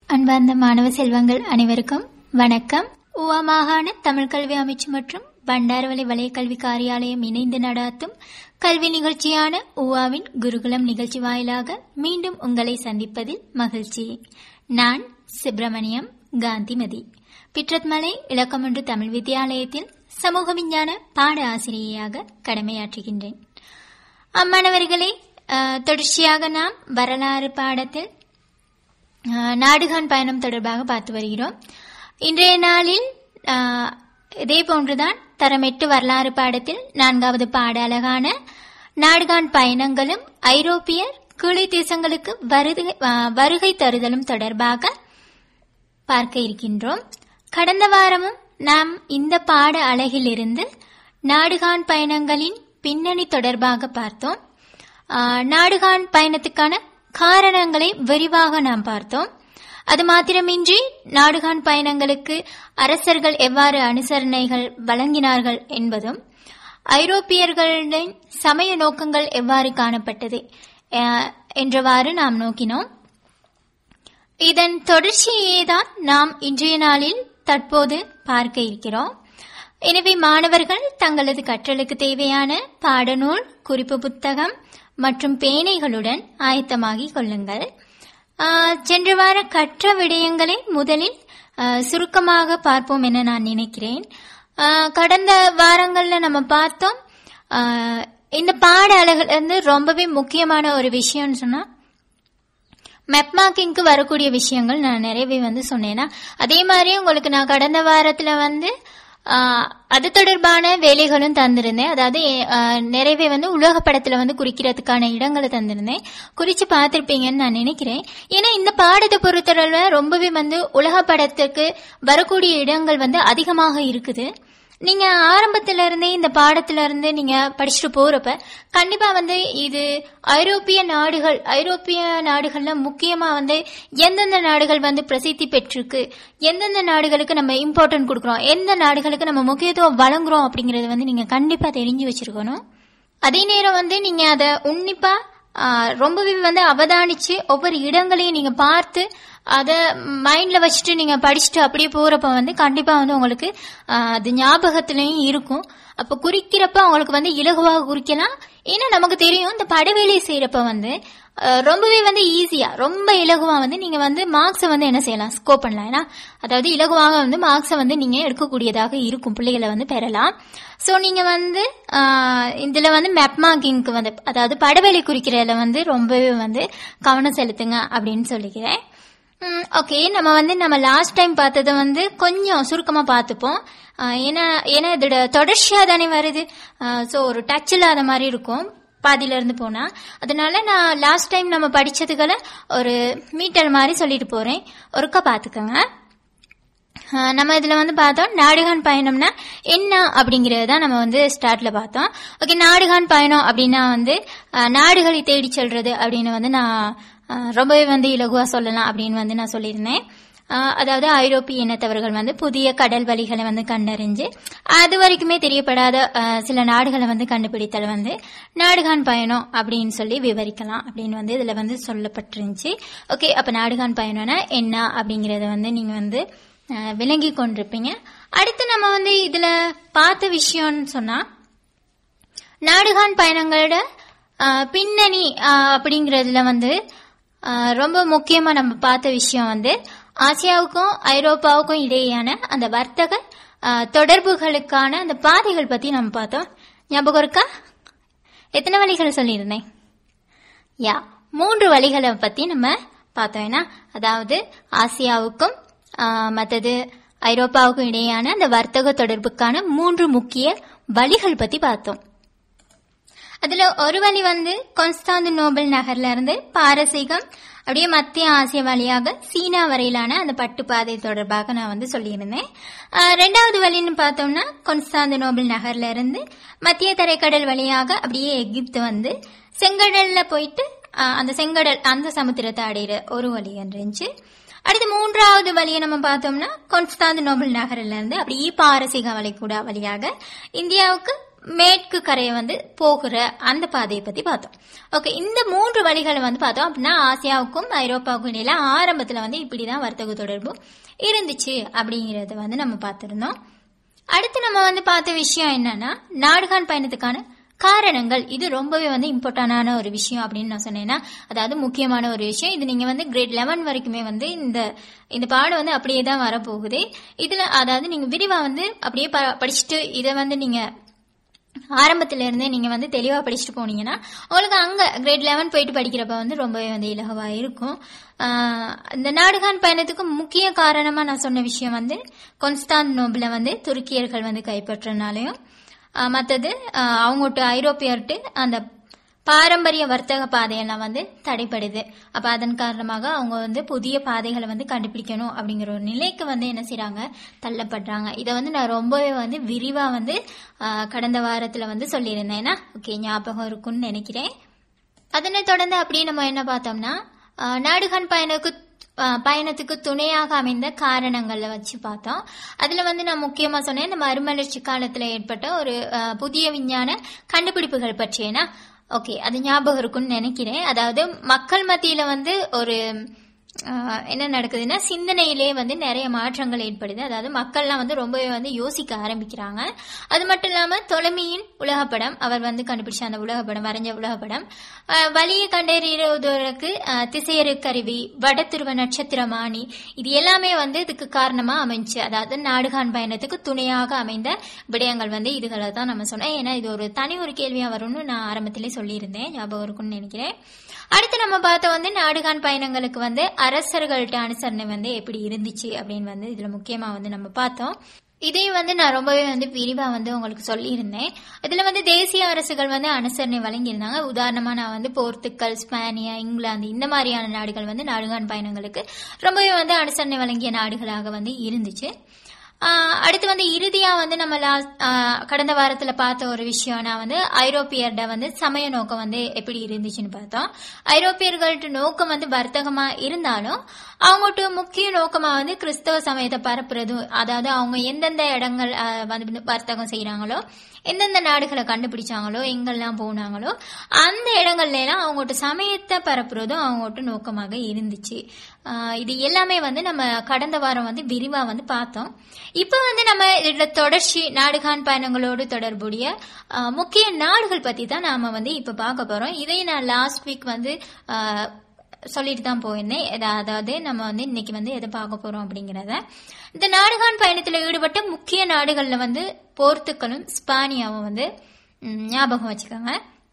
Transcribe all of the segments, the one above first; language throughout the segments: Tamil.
அன்பார்ந்த மாணவ செல்வங்கள் அனைவருக்கும் வணக்கம் உவா மாகாண தமிழ் கல்வி அமைச்சு மற்றும் பண்டாரவளை வலய கல்வி காரியாலயம் இணைந்து நடாத்தும் கல்வி நிகழ்ச்சியான உவாவின் குருகுலம் நிகழ்ச்சி வாயிலாக மீண்டும் உங்களை சந்திப்பதில் மகிழ்ச்சி நான் சுப்பிரமணியம் காந்திமதி பிட்ரத்மலை இலக்கமொன்று தமிழ் வித்தியாலயத்தில் சமூக விஞ்ஞான பாட ஆசிரியையாக கடமையாற்றுகின்றேன் அம்மாணவர்களே அஹ், தொடர்ச்சியாக நாம் வரலாறு பாடத்தில் அஹ், நாடுகான் பயணம் தொடர்பாக பார்த்து வருகிறோம் இன்றைய நாளில் அஹ், இதே போன்றுதான் தரம் எட்டு வரலாறு பாடத்தில் நான்காவது பாட அழகான நாடுகான் பயணங்களும் ஐரோப்பியர் கீழே தேசங்களுக்கு வருகை அஹ், வருகை தருதலும் தொடர்பாக பார்க்க இருக்கின்றோம் கடந்த வாரமும் நாம் இந்த பாட அழகிலிருந்து நாடுகான் பயணங்களின் பின்னணி தொடர்பாக பார்த்தோம் ஆஹ், நாடுகான் பயணத்துக்கான காரணங்களை விரிவாக நாம் பார்த்தோம் அது மாத்திரமின்றி நாடுகான் பயணங்களுக்கு அரசர்கள் எவ்வாறு அனுசரணைகள் வழங்கினார்கள் என்பதும் ஐரோப்பியர்களின் சமய நோக்கங்கள் எவ்வாறு காணப்பட்டது ஆஹ், என்றவாறு நாம் நோக்கினோம் இதன் தொடர்ச்சியே தான் நாம் இன்றைய நாளில் தற்போது பார்க்க இருக்கிறோம் எனவே மாணவர்கள் தங்களது கற்றலுக்கு தேவையான பாடநூல் குறிப்பு புத்தகம் மற்றும் பேனைகளுடன் ஆயத்தமாகிக் கொள்ளுங்கள் ஆஹ், சென்ற வார கற்ற விடயங்களை முதலில் ஆஹ், சுருக்கமாக பார்ப்போம் என நான் நினைக்கிறேன் ஆஹ், கடந்த வாரங்கள்ல நம்ம பார்த்தோம் ஆஹ், இந்த பாட அழகுல இருந்து ரொம்பவே முக்கியமான ஒரு விஷயம்னு சொன்னா மெப் மார்க்கிங்க்கு வரக்கூடிய விஷயங்கள் நான் நிறையவே வந்து சொன்னேன்னா அதே மாதிரி உங்களுக்கு நான் கடந்த வாரத்துல வந்து ஆஹ், அது தொடர்பான வேலைகளும் தந்திருந்தேன் அதாவது ஆஹ், நிறையவே வந்து உலக படத்துல வந்து குறிக்கிறதுக்கான இடங்களை தந்திருந்தேன் குறிச்சு பார்த்திருப்பீங்கன்னு நான் நினைக்கிறேன் ஏன்னா இந்த பாடத்தை பொறுத்தளவுல ரொம்பவே வந்து உலக படத்துக்கு வரக்கூடிய இடங்கள் வந்து அதிகமாக இருக்குது நீங்க ஆரம்பத்துல இருந்தே இந்த பாடத்துல இருந்து நீங்க படிச்சுட்டு போறப்ப கண்டிப்பா வந்து இது ஐரோப்பிய நாடுகள் ஐரோப்பிய நாடுகள்ல முக்கியமா வந்து எந்தெந்த நாடுகள் வந்து பிரசித்தி பெற்றிருக்கு எந்தெந்த நாடுகளுக்கு நம்ம இம்பார்ட்டன்ட் கொடுக்குறோம் எந்த நாடுகளுக்கு நம்ம முக்கியத்துவம் வழங்குறோம் அப்படிங்கறது வந்து நீங்க கண்டிப்பா தெரிஞ்சு வச்சிருக்கணும் அதே நேரம் வந்து நீங்க அதை உன்னிப்பா ஆஹ், ரொம்பவே வந்து அவதானிச்சு ஒவ்வொரு இடங்களையும் நீங்க பார்த்து அதை மைண்ட்ல வச்சுட்டு நீங்க படிச்சுட்டு அப்படியே போறப்ப வந்து கண்டிப்பா வந்து உங்களுக்கு ஆஹ், அது ஞாபகத்திலையும் இருக்கும் அப்ப குறிக்கிறப்ப உங்களுக்கு வந்து இலகுவாக குறிக்கலாம் ஏன்னா நமக்கு தெரியும் இந்த படவேலை செய்யறப்ப வந்து ஆஹ், ரொம்பவே வந்து ஈஸியா ரொம்ப இலகுவா வந்து நீங்க வந்து மார்க்ஸை வந்து என்ன செய்யலாம் ஸ்கோர் பண்ணலாம் ஏன்னா அதாவது இலகுவாக வந்து மார்க்ஸை வந்து நீங்க எடுக்கக்கூடியதாக இருக்கும் பிள்ளைகளை வந்து பெறலாம் சோ நீங்க வந்து ஆஹ், இதுல வந்து மேப் மார்க்கிங்க்கு வந்து அதாவது படவேலை குறிக்கிறதுல வந்து ரொம்பவே வந்து கவனம் செலுத்துங்க அப்படின்னு சொல்லிக்கிறேன் ஓகே நம்ம வந்து நம்ம லாஸ்ட் டைம் பார்த்ததை வந்து கொஞ்சம் சுருக்கமா பார்த்துப்போம் ஆஹ், ஏன்னா ஏன்னா இதோட தொடர்ச்சியா தானே வருது ஸோ ஒரு டச் இல்லாத மாதிரி இருக்கும் பாதியில இருந்து போனா அதனால நான் லாஸ்ட் டைம் நம்ம படிச்சதுகளை ஒரு மீட்டர் மாதிரி சொல்லிட்டு போறேன் ஒருக்கா பாத்துக்கோங்க ஆஹ் நம்ம இதுல வந்து பார்த்தோம் நாடுகான் பயணம்னா என்ன அப்படிங்கறது தான் நம்ம வந்து ஸ்டார்ட்ல பார்த்தோம் ஓகே நாடுகான் பயணம் அப்படின்னா வந்து ஆஹ் நாடுகளை தேடி செல்றது அப்படின்னு வந்து நான் ஆஹ் ரொம்பவே வந்து இலகுவா சொல்லலாம் அப்படின்னு வந்து நான் சொல்லியிருந்தேன் ஆஹ் அதாவது ஐரோப்பிய இனத்தவர்கள் வந்து புதிய கடல் வழிகளை வந்து கண்டறிஞ்சு அது வரைக்குமே தெரியப்படாத ஆஹ் சில நாடுகளை வந்து கண்டுபிடித்தல் வந்து நாடுகான் பயணம் அப்படின்னு சொல்லி விவரிக்கலாம் அப்படின்னு வந்து இதுல வந்து சொல்லப்பட்டிருந்துச்சு ஓகே அப்ப நாடுகான் பயணம்னா என்ன அப்படிங்கறத வந்து நீங்க வந்து அஹ், விளங்கி கொண்டிருப்பீங்க அடுத்து நம்ம வந்து இதுல பார்த்த விஷயம்னு சொன்னா நாடுகான் பயணங்களோட அஹ், பின்னணி அஹ், அப்படிங்கறதுல வந்து அஹ், ரொம்ப முக்கியமா நம்ம பார்த்த விஷயம் வந்து ஆசியாவுக்கும் ஐரோப்பாவுக்கும் இடையேயான அந்த வர்த்தக அஹ், தொடர்புகளுக்கான அந்த பாதைகள் பத்தி நம்ம பார்த்தோம் ஞாபகம் இருக்கா எத்தனை வழிகள் சொல்லியிருந்தேன் யா மூன்று வழிகளை பத்தி நம்ம பார்த்தோம் ஏன்னா அதாவது ஆசியாவுக்கும் ஆஹ், மத்தது ஐரோப்பாவுக்கும் இடையேயான அந்த வர்த்தக தொடர்புக்கான மூன்று முக்கிய வழிகள் பத்தி பார்த்தோம் அதுல ஒரு வழி வந்து கொன்ஸ்டாந்து நோபல் நகர்ல இருந்து பாரசீகம் அப்படியே மத்திய ஆசிய வழியாக சீனா வரையிலான அந்த பட்டுப்பாதை தொடர்பாக நான் வந்து சொல்லியிருந்தேன் ஆஹ் ரெண்டாவது வழின்னு பார்த்தோம்னா கொன்ஸ்டாந்து நோபல் நகர்ல இருந்து மத்திய தரைக்கடல் வழியாக அப்படியே எகிப்து வந்து செங்கடல்ல போயிட்டு ஆஹ் அந்த செங்கடல் அந்த சமுத்திரத்தை அடையிற ஒரு வழி இருந்துச்சு அடுத்து மூன்றாவது வழியை நம்ம பார்த்தோம்னா கொன்ஸ்டாந்து நோபல் நகரில இருந்து அப்படியே பாரசீக வளைகுடா வழியாக இந்தியாவுக்கு மேற்கு கரையை வந்து போகிற அந்த பாதையை பத்தி பார்த்தோம் ஓகே இந்த மூன்று வழிகளை வந்து பார்த்தோம் அப்படின்னா ஆசியாவுக்கும் ஐரோப்பாவுக்கும் இடையில ஆரம்பத்துல வந்து இப்படிதான் வர்த்தக தொடர்பு இருந்துச்சு அப்படிங்கறத வந்து நம்ம பார்த்திருந்தோம் அடுத்து நம்ம வந்து பார்த்த விஷயம் என்னன்னா நாடுகான் பயணத்துக்கான காரணங்கள் இது ரொம்பவே வந்து இம்பார்ட்டன்டான ஒரு விஷயம் அப்படின்னு நான் சொன்னேன்னா அதாவது முக்கியமான ஒரு விஷயம் இது நீங்க வந்து கிரேட் லெவன் வரைக்குமே வந்து இந்த இந்த பாடம் வந்து அப்படியே தான் வரப்போகுது இதுல அதாவது நீங்க விரிவா வந்து அப்படியே ப- படிச்சுட்டு இதை வந்து நீங்க ஆரம்பத்துல இருந்தே நீங்க வந்து தெளிவா படிச்சுட்டு போனீங்கன்னா உங்களுக்கு அங்க கிரேட் லெவன் போயிட்டு படிக்கிறப்ப வந்து ரொம்பவே வந்து இலகுவா இருக்கும் ஆஹ் இந்த நாடுகான் பயணத்துக்கு முக்கிய காரணமா நான் சொன்ன விஷயம் வந்து கொன்ஸ்டான் நோபில வந்து துருக்கியர்கள் வந்து கைப்பற்றனாலையும் ஆஹ் மத்தது ஆஹ் அவங்கட்டு ஐரோப்பியர்ட்டு அந்த பாரம்பரிய வர்த்தக பாதையெல்லாம் வந்து தடைப்படுது அப்ப அதன் காரணமாக அவங்க வந்து புதிய பாதைகளை வந்து கண்டுபிடிக்கணும் அப்படிங்கிற ஒரு நிலைக்கு வந்து என்ன செய்றாங்க தள்ளப்படுறாங்க இதை வந்து நான் ரொம்பவே வந்து விரிவா வந்து ஆஹ் கடந்த வாரத்துல வந்து சொல்லியிருந்தேன் ஏன்னா ஓகே ஞாபகம் இருக்கும்னு நினைக்கிறேன் அதனை தொடர்ந்து அப்படியே நம்ம என்ன பார்த்தோம்னா ஆஹ் நாடுகான் பயணக்கு ஆஹ் பயணத்துக்கு துணையாக அமைந்த காரணங்கள்ல வச்சு பார்த்தோம் அதுல வந்து நான் முக்கியமா சொன்னேன் இந்த மறுமலர்ச்சி காலத்துல ஏற்பட்ட ஒரு ஆஹ் புதிய விஞ்ஞான கண்டுபிடிப்புகள் பற்றியனா ஓகே அது ஞாபகம் இருக்கும்னு நினைக்கிறேன் அதாவது மக்கள் மத்தியில வந்து ஒரு ஆஹ் என்ன நடக்குதுன்னா சிந்தனையிலே வந்து நிறைய மாற்றங்கள் ஏற்படுது அதாவது மக்கள்லாம் வந்து ரொம்பவே வந்து யோசிக்க ஆரம்பிக்கிறாங்க அது மட்டும் இல்லாம தொலைமையின் உலகப்படம் அவர் வந்து கண்டுபிடிச்ச அந்த உலகப்படம் வரைஞ்ச உலகப்படம் ஆஹ் வழியை கண்டறிவதற்கு ஆஹ் திசையறு கருவி வடதுருவ நட்சத்திரமானி இது எல்லாமே வந்து இதுக்கு காரணமா அமைஞ்சு அதாவது நாடுகான் பயணத்துக்கு துணையாக அமைந்த விடயங்கள் வந்து இதுகளை தான் நம்ம சொன்னோம் ஏன்னா இது ஒரு தனி ஒரு கேள்வியா வரும்னு நான் ஆரம்பத்திலே சொல்லியிருந்தேன் ஞாபகம் இருக்கும்னு நினைக்கிறேன் அடுத்து நம்ம பார்த்த வந்து நாடுகான் பயணங்களுக்கு வந்து அரசர்கள்ட்ட அனுசரணை வந்து எப்படி இருந்துச்சு அப்படின்னு வந்து இதுல முக்கியமா வந்து நம்ம பார்த்தோம் இதையும் வந்து நான் ரொம்பவே வந்து விரிவா வந்து உங்களுக்கு சொல்லியிருந்தேன் இதுல வந்து தேசிய அரசுகள் வந்து அனுசரணை வழங்கியிருந்தாங்க உதாரணமா நான் வந்து போர்த்துக்கல் ஸ்பானியா இங்கிலாந்து இந்த மாதிரியான நாடுகள் வந்து நாடுகான் பயணங்களுக்கு ரொம்பவே வந்து அனுசரணை வழங்கிய நாடுகளாக வந்து இருந்துச்சு ஆஹ் அடுத்து வந்து இறுதியா வந்து நம்ம லாஸ்ட் கடந்த வாரத்துல பார்த்த ஒரு விஷயம்னா வந்து ஐரோப்பியர்ட வந்து சமய நோக்கம் வந்து எப்படி இருந்துச்சுன்னு பார்த்தோம் ஐரோப்பியர்கள்ட்ட நோக்கம் வந்து வர்த்தகமா இருந்தாலும் அவங்ககிட்ட முக்கிய நோக்கமா வந்து கிறிஸ்தவ சமயத்தை பரப்புறது அதாவது அவங்க எந்தெந்த இடங்கள் ஆஹ் வந்து வர்த்தகம் செய்யறாங்களோ எந்தெந்த நாடுகளை கண்டுபிடிச்சாங்களோ எங்கெல்லாம் போனாங்களோ அந்த இடங்கள்ல எல்லாம் அவங்ககிட்ட சமயத்தை பரப்புறதும் அவங்ககிட்ட நோக்கமாக இருந்துச்சு ஆஹ் இது எல்லாமே வந்து நம்ம கடந்த வாரம் வந்து விரிவா வந்து பார்த்தோம் இப்ப வந்து நம்ம இதுல தொடர்ச்சி நாடுகான் பயணங்களோடு தொடர்புடைய ஆஹ் முக்கிய நாடுகள் பத்தி தான் நாம வந்து இப்ப பார்க்க போறோம் இதை நான் லாஸ்ட் வீக் வந்து ஆஹ் சொல்லிட்டு தான் போயிருந்தேன் எதா- அதாவது நம்ம வந்து இன்னைக்கு வந்து எதை பார்க்க போறோம் அப்படிங்கறத இந்த நாடுகான் பயணத்துல ஈடுபட்ட முக்கிய நாடுகள்ல வந்து போர்த்துக்கலும் ஸ்பானியாவும் வந்து ம், ஞாபகம் வச்சுக்கோங்க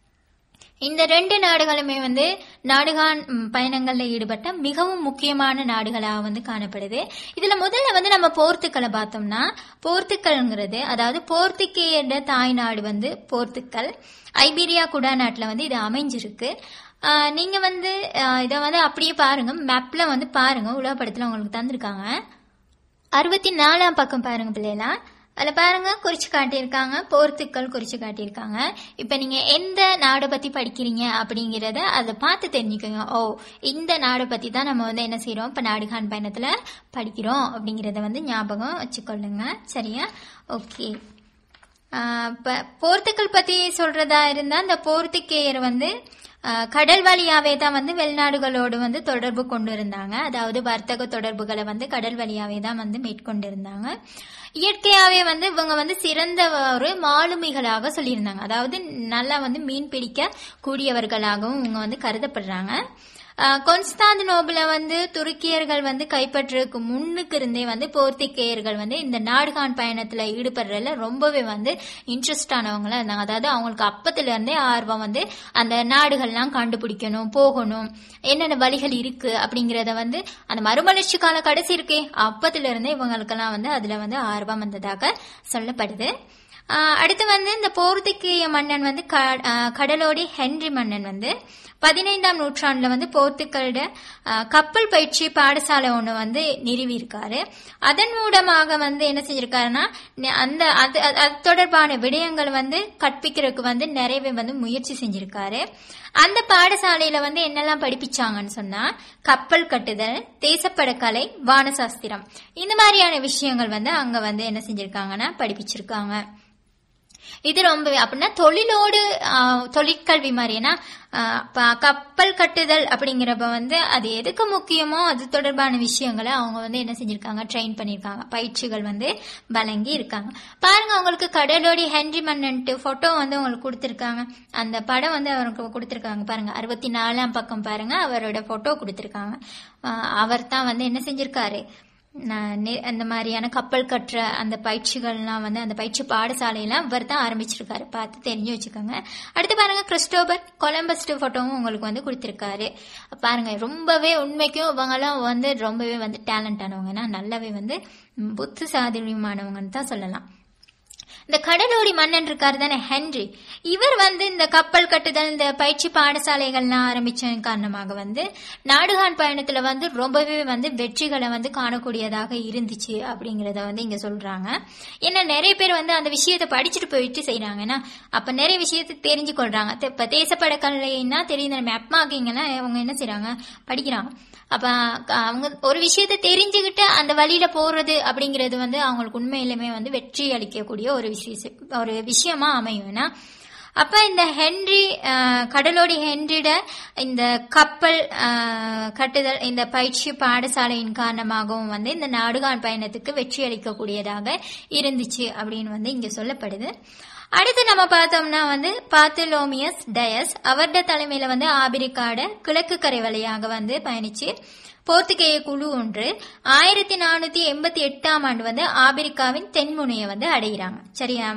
இந்த ரெண்டு நாடுகளுமே வந்து நாடுகான் ம், பயணங்கள்ல ஈடுபட்ட மிகவும் முக்கியமான நாடுகளாக வந்து காணப்படுது இதுல முதல்ல வந்து நம்ம போர்த்துக்கலை பார்த்தோம்னா போர்த்துக்கல்ங்கிறது அதாவது போர்த்துகேயட தாய் நாடு வந்து போர்த்துக்கல் ஐபீரியா குடாநாட்டுல வந்து இது அமைஞ்சிருக்கு ஆஹ் நீங்க வந்து ஆஹ் இதை வந்து அப்படியே பாருங்க மேப்ல வந்து பாருங்க உலகப்படத்துல உங்களுக்கு தந்திருக்காங்க அறுபத்தி நாலாம் பக்கம் பாருங்க பிள்ளைகளா அதுல பாருங்க குறிச்சு காட்டியிருக்காங்க போர்த்துக்கல் குறிச்சு காட்டியிருக்காங்க இப்ப நீங்க எந்த நாடை பத்தி படிக்கிறீங்க அப்படிங்கறத அதை பார்த்து தெரிஞ்சுக்கோங்க ஓ இந்த நாடை பத்தி தான் நம்ம வந்து என்ன செய்றோம் இப்ப நாடுகான் பயணத்துல படிக்கிறோம் அப்படிங்கறத வந்து ஞாபகம் வச்சுக்கொள்ளுங்க சரியா ஓகே ஆஹ் இப்ப போர்த்துக்கல் பத்தி சொல்றதா இருந்தா இந்த போர்த்துகேயர் வந்து ஆஹ் கடல் வழியாவே தான் வந்து வெளிநாடுகளோடு வந்து தொடர்பு கொண்டு இருந்தாங்க அதாவது வர்த்தக தொடர்புகளை வந்து கடல் வழியாவே தான் வந்து மேற்கொண்டிருந்தாங்க இயற்கையாவே வந்து இவங்க வந்து சிறந்த ஒரு மாலுமிகளாக சொல்லியிருந்தாங்க அதாவது நல்லா வந்து மீன் பிடிக்க கூடியவர்களாகவும் இவங்க வந்து கருதப்படுறாங்க ஆஹ் கொன்ஸ்டாந்தினோபிள வந்து துருக்கியர்கள் வந்து கைப்பற்றதுக்கு முன்னுக்கு இருந்தே வந்து போர்த்துகேயர்கள் வந்து இந்த நாடுகான் பயணத்துல ஈடுபடுறதுல ரொம்பவே வந்து இன்ட்ரெஸ்ட் ஆனவங்களா இருந்தாங்க அதாவது அவங்களுக்கு அப்பத்துல இருந்தே ஆர்வம் வந்து அந்த நாடுகள்லாம் கண்டுபிடிக்கணும் போகணும் என்னென்ன வழிகள் இருக்கு அப்படிங்கறத வந்து அந்த மறுமலர்ச்சி கால கடைசி இருக்கே அப்பத்துல இருந்தே இவங்களுக்கெல்லாம் வந்து அதுல வந்து ஆர்வம் வந்ததாக சொல்லப்படுது ஆஹ் அடுத்து வந்து இந்த போர்த்துகேய மன்னன் வந்து க- ஆஹ் கடலோடி ஹென்றி மன்னன் வந்து பதினைந்தாம் நூற்றாண்டுல வந்து போர்த்துக்கல்ட ஆஹ் கப்பல் பயிற்சி பாடசாலை ஒண்ணு வந்து நிறுவியிருக்காரு அதன் மூலமாக வந்து என்ன செஞ்சிருக்காருன்னா நெ- அந்த அது அது- அது தொடர்பான விடயங்கள் வந்து கற்பிக்கிறதுக்கு வந்து நிறையவே வந்து முயற்சி செஞ்சிருக்காரு அந்த பாடசாலையில வந்து என்னெல்லாம் படிப்பிச்சாங்கன்னு சொன்னா கப்பல் கட்டுதல் தேசப்படக்கலை வானசாஸ்திரம் இந்த மாதிரியான விஷயங்கள் வந்து அங்க வந்து என்ன செஞ்சிருக்காங்கன்னா படிப்பிச்சிருக்காங்க இது ரொம்பவே அப்படின்னா தொழிலோடு ஆஹ், தொழிற்கல்வி மாதிரி ஏன்னா ஆஹ், ப- கப்பல் கட்டுதல் அப்படிங்கிறப்ப வந்து அது எதுக்கு முக்கியமோ அது தொடர்பான விஷயங்களை அவங்க வந்து என்ன செஞ்சிருக்காங்க ட்ரெயின் பண்ணியிருக்காங்க பயிற்சிகள் வந்து வழங்கி இருக்காங்க பாருங்க உங்களுக்கு கடலோடி ஹென்ரி மன்னன்ட்டு போட்டோ வந்து உங்களுக்கு கொடுத்துருக்காங்க அந்த படம் வந்து அவருக்கு கொடுத்துருக்காங்க பாருங்க அறுபத்தி நாலாம் பக்கம் பாருங்க அவரோட போட்டோ கொடுத்துருக்காங்க அவர் தான் வந்து என்ன செஞ்சிருக்காரு நான் நெ- அந்த மாதிரியான கப்பல் கட்டுற அந்த பயிற்சிகள்லாம் வந்து அந்த பயிற்சி பாடசாலையெல்லாம் இவர் தான் ஆரம்பிச்சிருக்காரு பார்த்து தெரிஞ்சு வச்சுக்கோங்க அடுத்து பாருங்க கிறிஸ்டோபர் கொலம்பஸ் போட்டோவும் உங்களுக்கு வந்து கொடுத்துருக்காரு பாருங்க ரொம்பவே உண்மைக்கும் இவங்கெல்லாம் வந்து ரொம்பவே வந்து டேலண்ட் ஆனவங்கன்னா நல்லாவே வந்து ம், புத்தி சாதுரியமானவங்கன்னு தான் சொல்லலாம் இந்த கடலோடி மன்னன் இருக்காரு தானே ஹென்றி இவர் வந்து இந்த கப்பல் கட்டுதல் இந்த பயிற்சி பாடசாலைகள்லாம் ஆரம்பிச்ச காரணமாக வந்து நாடுகான் பயணத்துல வந்து ரொம்பவே வந்து வெற்றிகளை வந்து காணக்கூடியதாக இருந்துச்சு அப்படிங்கறத வந்து இங்க சொல்றாங்க ஏன்னா நிறைய பேர் வந்து அந்த விஷயத்தை படிச்சுட்டு போயிட்டு செய்யறாங்கன்னா அப்ப நிறைய விஷயத்தை தெரிஞ்சு கொள்றாங்க தெ- இப்ப தேசப்பட கலைன்னா தெரியுது நம்ம அப்மாக்கிங்கெல்லாம் அவங்க என்ன செய்றாங்க படிக்கிறாங்க அப்ப க- அவங்க ஒரு விஷயத்தை தெரிஞ்சுக்கிட்டு அந்த வழியில போறது அப்படிங்கிறது வந்து அவங்களுக்கு உண்மையிலுமே வந்து வெற்றி அளிக்கக்கூடிய ஒரு விஷயம் ஒரு விஷயமா அமையும் ஏன்னா அப்ப இந்த ஹென்றி அஹ், கடலோடி ஹென்றிட இந்த கப்பல் அஹ், கட்டுதல் இந்த பயிற்சி பாடசாலையின் காரணமாகவும் வந்து இந்த நாடுகான் பயணத்துக்கு வெற்றி அளிக்கக்கூடியதாக இருந்துச்சு அப்படின்னு வந்து இங்க சொல்லப்படுது அடுத்து நம்ம பார்த்தோம்னா வந்து பாத்துலோமியஸ் டயஸ் அவருடைய தலைமையில வந்து ஆபிரிக்காட கிழக்கு கரை வழியாக வந்து பயணிச்சு போர்த்துகேய குழு ஒன்று ஆயிரத்தி நானூத்தி எண்பத்தி எட்டாம் ஆண்டு வந்து ஆபிரிக்காவின் தென்முனையை வந்து அடைகிறாங்க சரியா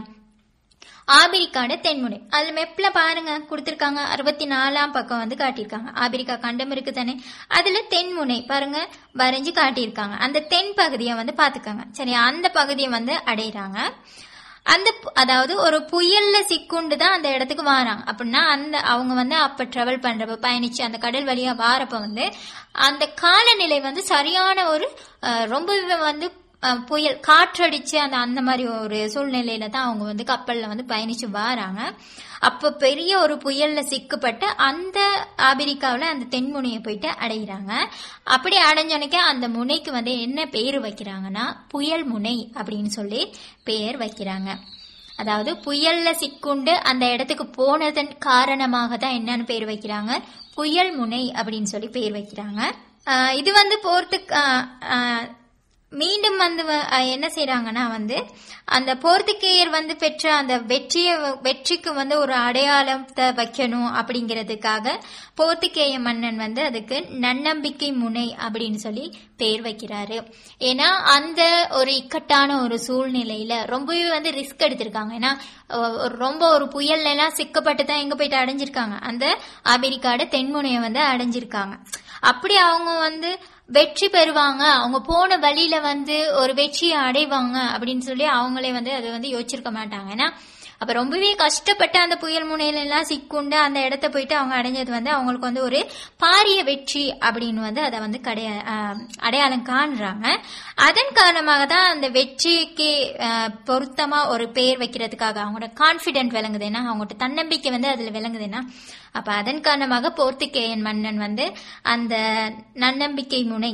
ஆபிரிக்கான தென்முனை அதுல மெப்ல பாருங்க கொடுத்திருக்காங்க அறுபத்தி நாலாம் பக்கம் வந்து காட்டியிருக்காங்க ஆபிரிக்கா கண்டம் இருக்கு தானே அதுல தென்முனை பாருங்க வரைஞ்சு காட்டியிருக்காங்க அந்த தென் பகுதியை வந்து பாத்துக்கோங்க சரியா அந்த பகுதியை வந்து அடையிறாங்க அந்த பு- அதாவது ஒரு புயல்ல சிக்குண்டு தான் அந்த இடத்துக்கு வாராங்க அப்படின்னா அந்த அவங்க வந்து அப்ப டிராவல் பண்றப்ப பயணிச்சு அந்த கடல் வழியா வாரப்ப வந்து அந்த காலநிலை வந்து சரியான ஒரு அஹ், ரொம்பவே வந்து அஹ், புயல் காற்றடிச்சு அந்த அந்த மாதிரி ஒரு சூழ்நிலையில தான் அவங்க வந்து கப்பல்ல வந்து பயணிச்சு வாராங்க அப்ப பெரிய ஒரு புயல்ல சிக்கப்பட்டு அந்த ஆபிரிக்காவுல அந்த தென்முனையை போயிட்டு அடைகிறாங்க அப்படி அடைஞ்சோனைக்கு அந்த முனைக்கு வந்து என்ன பேர் வைக்கிறாங்கன்னா புயல் முனை அப்படின்னு சொல்லி பெயர் வைக்கிறாங்க அதாவது புயல்ல சிக்குண்டு அந்த இடத்துக்கு போனதன் காரணமாக தான் என்னன்னு பேர் வைக்கிறாங்க புயல் முனை அப்படின்னு சொல்லி பேர் வைக்கிறாங்க ஆஹ் இது வந்து போர்த்துக்கு ஆஹ் ஆஹ் மீண்டும் வந்து வ- அஹ் என்ன செய்றாங்கன்னா வந்து அந்த போர்த்துகேயர் வந்து பெற்ற அந்த வெற்றிய வெற்றிக்கு வந்து ஒரு அடையாளத்தை வைக்கணும் அப்படிங்கிறதுக்காக போர்த்துகேய மன்னன் வந்து அதுக்கு நன்னம்பிக்கை முனை அப்படின்னு சொல்லி பேர் வைக்கிறாரு ஏன்னா அந்த ஒரு இக்கட்டான ஒரு சூழ்நிலையில ரொம்பவே வந்து ரிஸ்க் எடுத்திருக்காங்க ஏன்னா அஹ், ஒரு ரொம்ப ஒரு புயல்ல எல்லாம் சிக்கப்பட்டு தான் எங்க போயிட்டு அடைஞ்சிருக்காங்க அந்த அமெரிக்காட தென்முனையை வந்து அடைஞ்சிருக்காங்க அப்படி அவங்க வந்து வெற்றி பெறுவாங்க அவங்க போன வழியில வந்து ஒரு வெற்றியை அடைவாங்க அப்படின்னு சொல்லி அவங்களே வந்து அதை வந்து யோசிச்சிருக்க மாட்டாங்க ஏன்னா அப்ப ரொம்பவே கஷ்டப்பட்டு அந்த புயல் முனையில எல்லாம் சிக்குண்டு அந்த இடத்த போயிட்டு அவங்க அடைஞ்சது வந்து அவங்களுக்கு வந்து ஒரு பாரிய வெற்றி அப்படின்னு வந்து அதை வந்து கடைய ஆஹ் அடையாளம் காண்றாங்க அதன் காரணமாக தான் அந்த வெற்றிக்கு ஆஹ் பொருத்தமா ஒரு பெயர் வைக்கிறதுக்காக அவங்களோட கான்பிடென்ட் விளங்குதுன்னா அவங்களோட தன்னம்பிக்கை வந்து அதுல விளங்குதுன்னா அப்ப அதன் காரணமாக போர்த்துகேயன் மன்னன் வந்து அந்த நன்னம்பிக்கை முனை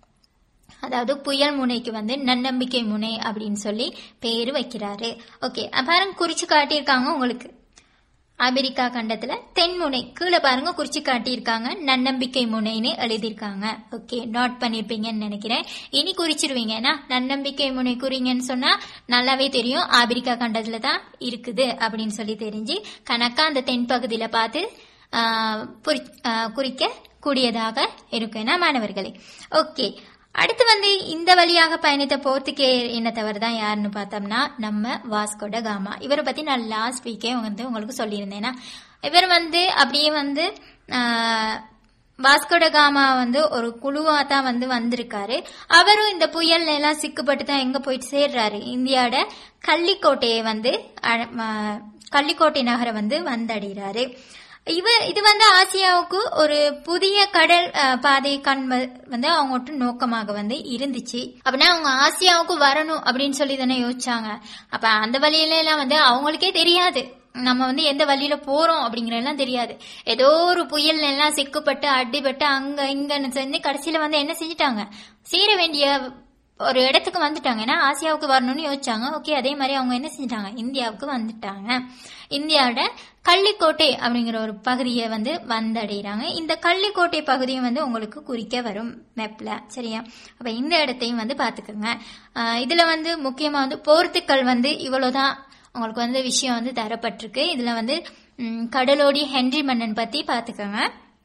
அதாவது புயல் முனைக்கு வந்து நன்னம்பிக்கை முனை அப்படின்னு சொல்லி பேரு வைக்கிறாரு ஓகே பாருங்க குறிச்சு காட்டியிருக்காங்க உங்களுக்கு அமெரிக்கா கண்டத்துல தென்முனை கீழே பாருங்க குறிச்சு காட்டியிருக்காங்க நன்னம்பிக்கை முனைன்னு எழுதியிருக்காங்க ஓகே நோட் பண்ணிருப்பீங்கன்னு நினைக்கிறேன் இனி குறிச்சிருவீங்க ஏன்னா நன்னம்பிக்கை முனை குறிங்கன்னு சொன்னா நல்லாவே தெரியும் ஆபிரிக்கா கண்டத்துல தான் இருக்குது அப்படின்னு சொல்லி தெரிஞ்சு கணக்கா அந்த தென் பகுதியில பார்த்து ஆஹ், குறி- ஆஹ், குறிக்க கூடியதாக இருக்கும் என்ன மாணவர்களே ஓகே அடுத்து வந்து இந்த வழியாக பயணித்த போர்த்துகே இனத்தவர் தான் யாருன்னு பார்த்தோம்னா நம்ம வாஸ்கோட காமா இவரை பத்தி நான் லாஸ்ட் வீக்கே வந்து உங்களுக்கு சொல்லியிருந்தேன்னா இவர் வந்து அப்படியே வந்து ஆஹ், வாஸ்கோட காமா வந்து ஒரு குழுவா தான் வந்து வந்திருக்காரு அவரும் இந்த புயல்ல எல்லாம் சிக்கப்பட்டு தான் எங்க போயிட்டு சேர்றாரு இந்தியாவோட கள்ளிக்கோட்டையை வந்து அ- ம- கள்ளிக்கோட்டை நகரை வந்து வந்தடைகிறாரு இவ இது வந்து ஆசியாவுக்கு ஒரு புதிய கடல் அஹ், பாதை காண்ப வந்து அவங்கள்ட்ட நோக்கமாக வந்து இருந்துச்சு அப்படின்னா அவங்க ஆசியாவுக்கு வரணும் அப்படின்னு சொல்லி தானே யோசிச்சாங்க அப்ப அந்த வழியில எல்லாம் வந்து அவங்களுக்கே தெரியாது நம்ம வந்து எந்த வழியில போறோம் அப்படிங்கறதெல்லாம் தெரியாது ஏதோ ஒரு புயல் எல்லாம் சிக்கப்பட்டு அடிபட்டு அங்க இங்கன்னு செஞ்சு கடைசியில வந்து என்ன செஞ்சுட்டாங்க சேர வேண்டிய ஒரு இடத்துக்கு வந்துட்டாங்க ஏன்னா ஆசியாவுக்கு வரணும்னு யோசிச்சாங்க ஓகே அதே மாதிரி அவங்க என்ன செஞ்சிட்டாங்க இந்தியாவுக்கு வந்துட்டாங்க இந்தியாவோட கள்ளிக்கோட்டை அப்படிங்கிற ஒரு பகுதியை வந்து வந்தடைகிறாங்க இந்த கள்ளிக்கோட்டை பகுதியும் வந்து உங்களுக்கு குறிக்க வரும் மேப்ல சரியா அப்ப இந்த இடத்தையும் வந்து பாத்துக்கோங்க ஆஹ் இதுல வந்து முக்கியமா வந்து போர்த்துக்கல் வந்து இவ்வளவுதான் உங்களுக்கு வந்து விஷயம் வந்து தரப்பட்டிருக்கு இதுல வந்து ம், கடலோடி ஹென்றி மன்னன் பத்தி பாத்துக்கோங்க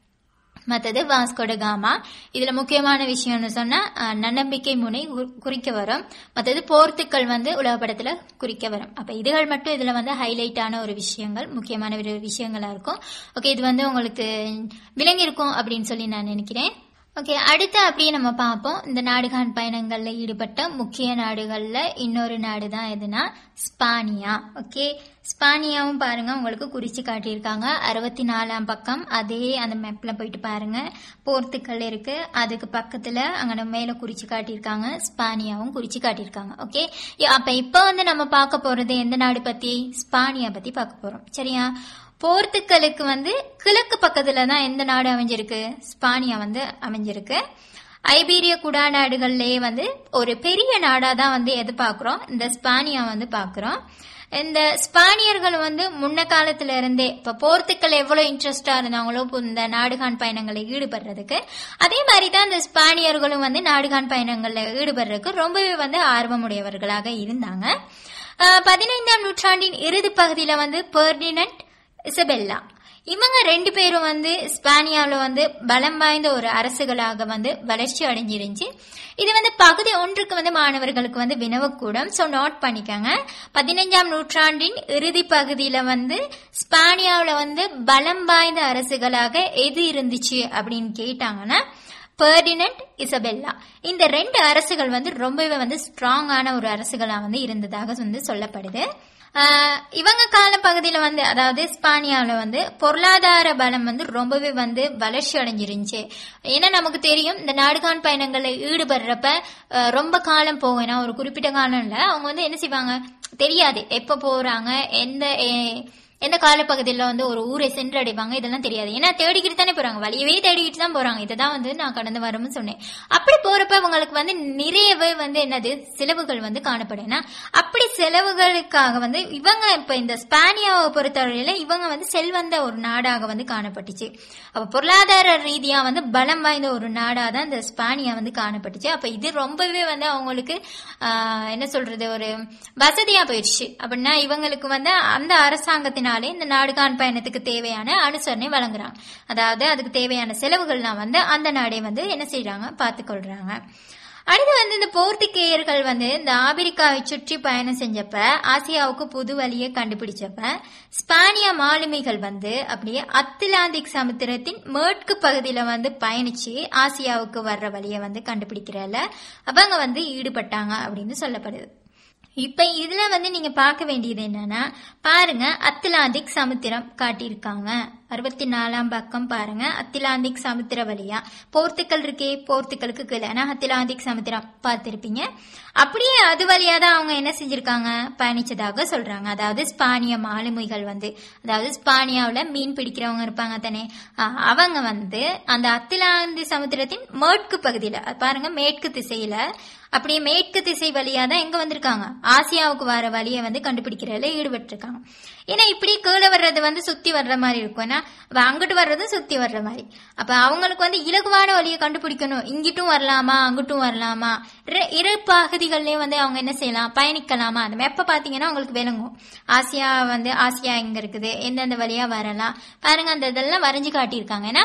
மற்றது வாஸ்கோட காமா இதுல முக்கியமான விஷயம்னு சொன்னா அஹ், நன்னம்பிக்கை முனை கு- குறிக்க வரும் மற்றது போர்த்துக்கல் வந்து உலகப்படத்துல குறிக்க வரும் அப்ப இதுகள் மட்டும் இதுல வந்து ஹைலைட் ஆன ஒரு விஷயங்கள் முக்கியமான ஒரு விஷயங்களா இருக்கும் ஓகே இது வந்து உங்களுக்கு விளங்கியிருக்கும் அப்படின்னு சொல்லி நான் நினைக்கிறேன் ஓகே அடுத்து அப்படியே நம்ம பார்ப்போம் இந்த நாடுகான் பயணங்கள்ல ஈடுபட்ட முக்கிய நாடுகள்ல இன்னொரு நாடு தான் எதுனா ஸ்பானியா ஓகே ஸ்பானியாவும் பாருங்க உங்களுக்கு குறிச்சு காட்டியிருக்காங்க அறுபத்தி நாலாம் பக்கம் அதே அந்த மேப்ல போயிட்டு பாருங்க போர்த்துக்கல் இருக்கு அதுக்கு பக்கத்துல அங்க மேல குறிச்சு காட்டியிருக்காங்க ஸ்பானியாவும் குறிச்சு காட்டியிருக்காங்க ஓகே அப்ப இப்ப வந்து நம்ம பார்க்க போறது எந்த நாடு பத்தி ஸ்பானியா பத்தி பார்க்க போறோம் சரியா போர்த்துக்கலுக்கு வந்து கிழக்கு பக்கத்துல தான் எந்த நாடு அமைஞ்சிருக்கு ஸ்பானியா வந்து அமைஞ்சிருக்கு ஐபீரிய குடா நாடுகள்லயே வந்து ஒரு பெரிய நாடா தான் வந்து எது பாக்குறோம் இந்த ஸ்பானியா வந்து பாக்குறோம் இந்த ஸ்பானியர்கள் வந்து முன்ன காலத்துல இருந்தே இப்ப போர்த்துக்கல் எவ்வளவு இன்ட்ரெஸ்டா இருந்தாங்களோ இப்ப இந்த நாடுகான் பயணங்களில் ஈடுபடுறதுக்கு அதே மாதிரி தான் இந்த ஸ்பானியர்களும் வந்து நாடுகான் பயணங்கள்ல ஈடுபடுறதுக்கு ரொம்பவே வந்து ஆர்வமுடையவர்களாக இருந்தாங்க அஹ் பதினைந்தாம் நூற்றாண்டின் இறுதி பகுதியில வந்து பெர்டினன்ட் இசபெல்லா இவங்க ரெண்டு பேரும் வந்து ஸ்பானியாவில் வந்து பலம் வாய்ந்த ஒரு அரசுகளாக வந்து வளர்ச்சி அடைஞ்சிருந்துச்சு இது வந்து பகுதி ஒன்றுக்கு வந்து மாணவர்களுக்கு வந்து வினவக்கூடும் ஸோ நோட் பண்ணிக்கோங்க பதினைஞ்சாம் நூற்றாண்டின் இறுதி பகுதியில வந்து ஸ்பானியாவில் வந்து பலம் வாய்ந்த அரசுகளாக எது இருந்துச்சு அப்படின்னு கேட்டாங்கன்னா பெர்டினன்ட் இசபெல்லா இந்த ரெண்டு அரசுகள் வந்து ரொம்பவே வந்து ஸ்ட்ராங்கான ஒரு அரசுகளா வந்து இருந்ததாக வந்து சொல்லப்படுது ஆஹ் இவங்க கால பகுதியில வந்து அதாவது ஸ்பானியாவில் வந்து பொருளாதார பலம் வந்து ரொம்பவே வந்து வளர்ச்சி அடைஞ்சிருந்துச்சு ஏன்னா நமக்கு தெரியும் இந்த நாடுகான் பயணங்கள்ல ஈடுபடுறப்ப ஆஹ் ரொம்ப காலம் போகும் ஏன்னா ஒரு குறிப்பிட்ட காலம் இல்ல அவங்க வந்து என்ன செய்வாங்க தெரியாது எப்ப போறாங்க எந்த எ- எந்த காலப்பகுதியில் வந்து ஒரு ஊரை சென்றடைவாங்க இதெல்லாம் தெரியாது ஏன்னா தேடிக்கிட்டு தானே போறாங்க வழியவே தேடிக்கிட்டு தான் போறாங்க இதுதான் வந்து நான் கடந்த வாரமும் சொன்னேன் அப்படி போறப்ப அவங்களுக்கு வந்து நிறையவே வந்து என்னது செலவுகள் வந்து காணப்படும் ஏன்னா அப்படி செலவுகளுக்காக வந்து இவங்க இப்ப இந்த ஸ்பானியாவை பொறுத்தவரையில இவங்க வந்து செல்வந்த ஒரு நாடாக வந்து காணப்பட்டுச்சு அப்ப பொருளாதார ரீதியா வந்து பலம் வாய்ந்த ஒரு நாடா தான் இந்த ஸ்பானியா வந்து காணப்பட்டுச்சு அப்ப இது ரொம்பவே வந்து அவங்களுக்கு ஆஹ், என்ன சொல்றது ஒரு வசதியா போயிடுச்சு அப்படின்னா இவங்களுக்கு வந்து அந்த அரசாங்கத்தினாலே இந்த நாடுகான் பயணத்துக்கு தேவையான அனுசரணை வழங்குறாங்க அதாவது அதுக்கு தேவையான செலவுகள்லாம் வந்து அந்த நாடே வந்து என்ன செய்றாங்க பார்த்துக்கொள்றாங்க அடுத்து வந்து இந்த போர்த்துகேயர்கள் வந்து இந்த ஆப்பிரிக்காவை சுற்றி பயணம் செஞ்சப்ப ஆசியாவுக்கு புது வழியை கண்டுபிடிச்சப்ப ஸ்பானிய மாலுமிகள் வந்து அப்படியே அத்திலாந்திக் சமுத்திரத்தின் மேற்கு பகுதியில வந்து பயணிச்சு ஆசியாவுக்கு வர்ற வழியை வந்து கண்டுபிடிக்கிறதுல அவங்க வந்து ஈடுபட்டாங்க அப்படின்னு சொல்லப்படுது இப்ப இதுல வந்து நீங்க பார்க்க வேண்டியது என்னன்னா பாருங்க அத்திலாந்திக் சமுத்திரம் காட்டியிருக்காங்க அறுபத்தி நாலாம் பக்கம் பாருங்க அத்திலாந்திக் சமுத்திர வழியா போர்த்துக்கல் இருக்கே போர்த்துக்கலுக்கு கீழே ஆனா அத்திலாந்திக் சமுத்திரம் பார்த்திருப்பீங்க அப்படியே அது வழியா தான் அவங்க என்ன செஞ்சிருக்காங்க பயணிச்சதாக சொல்றாங்க அதாவது ஸ்பானிய மாலுமிகள் வந்து அதாவது ஸ்பானியாவுல மீன் பிடிக்கிறவங்க இருப்பாங்க தானே ஆஹ், அவங்க வந்து அந்த அத்திலாந்தி சமுத்திரத்தின் மேற்கு பகுதியில அது பாருங்க மேற்கு திசையில அப்படியே மேற்கு திசை வழியா தான் எங்க வந்திருக்காங்க ஆசியாவுக்கு வர வழியை வந்து கண்டுபிடிக்கிறதுல ஈடுபட்டு இருக்காங்க ஏன்னா இப்படி கீழே வர்றது வந்து சுத்தி வர்ற மாதிரி இருக்கும் ஏன்னா அப்ப அங்கிட்டு வர்றது சுத்தி வர்ற மாதிரி அப்ப அவங்களுக்கு வந்து இலகுவான வழியை கண்டுபிடிக்கணும் இங்கிட்டும் வரலாமா அங்கிட்டும் வரலாமா இரு- இரு பகுதிகள்லயும் வந்து அவங்க என்ன செய்யலாம் பயணிக்கலாமா அந்த மேப்பை பாத்தீங்கன்னா உங்களுக்கு விளங்கும் ஆசியா வந்து ஆசியா எங்க இருக்குது எந்தெந்த வழியா வரலாம் பாருங்க அந்த இதெல்லாம் வரைஞ்சு காட்டியிருக்காங்க ஏன்னா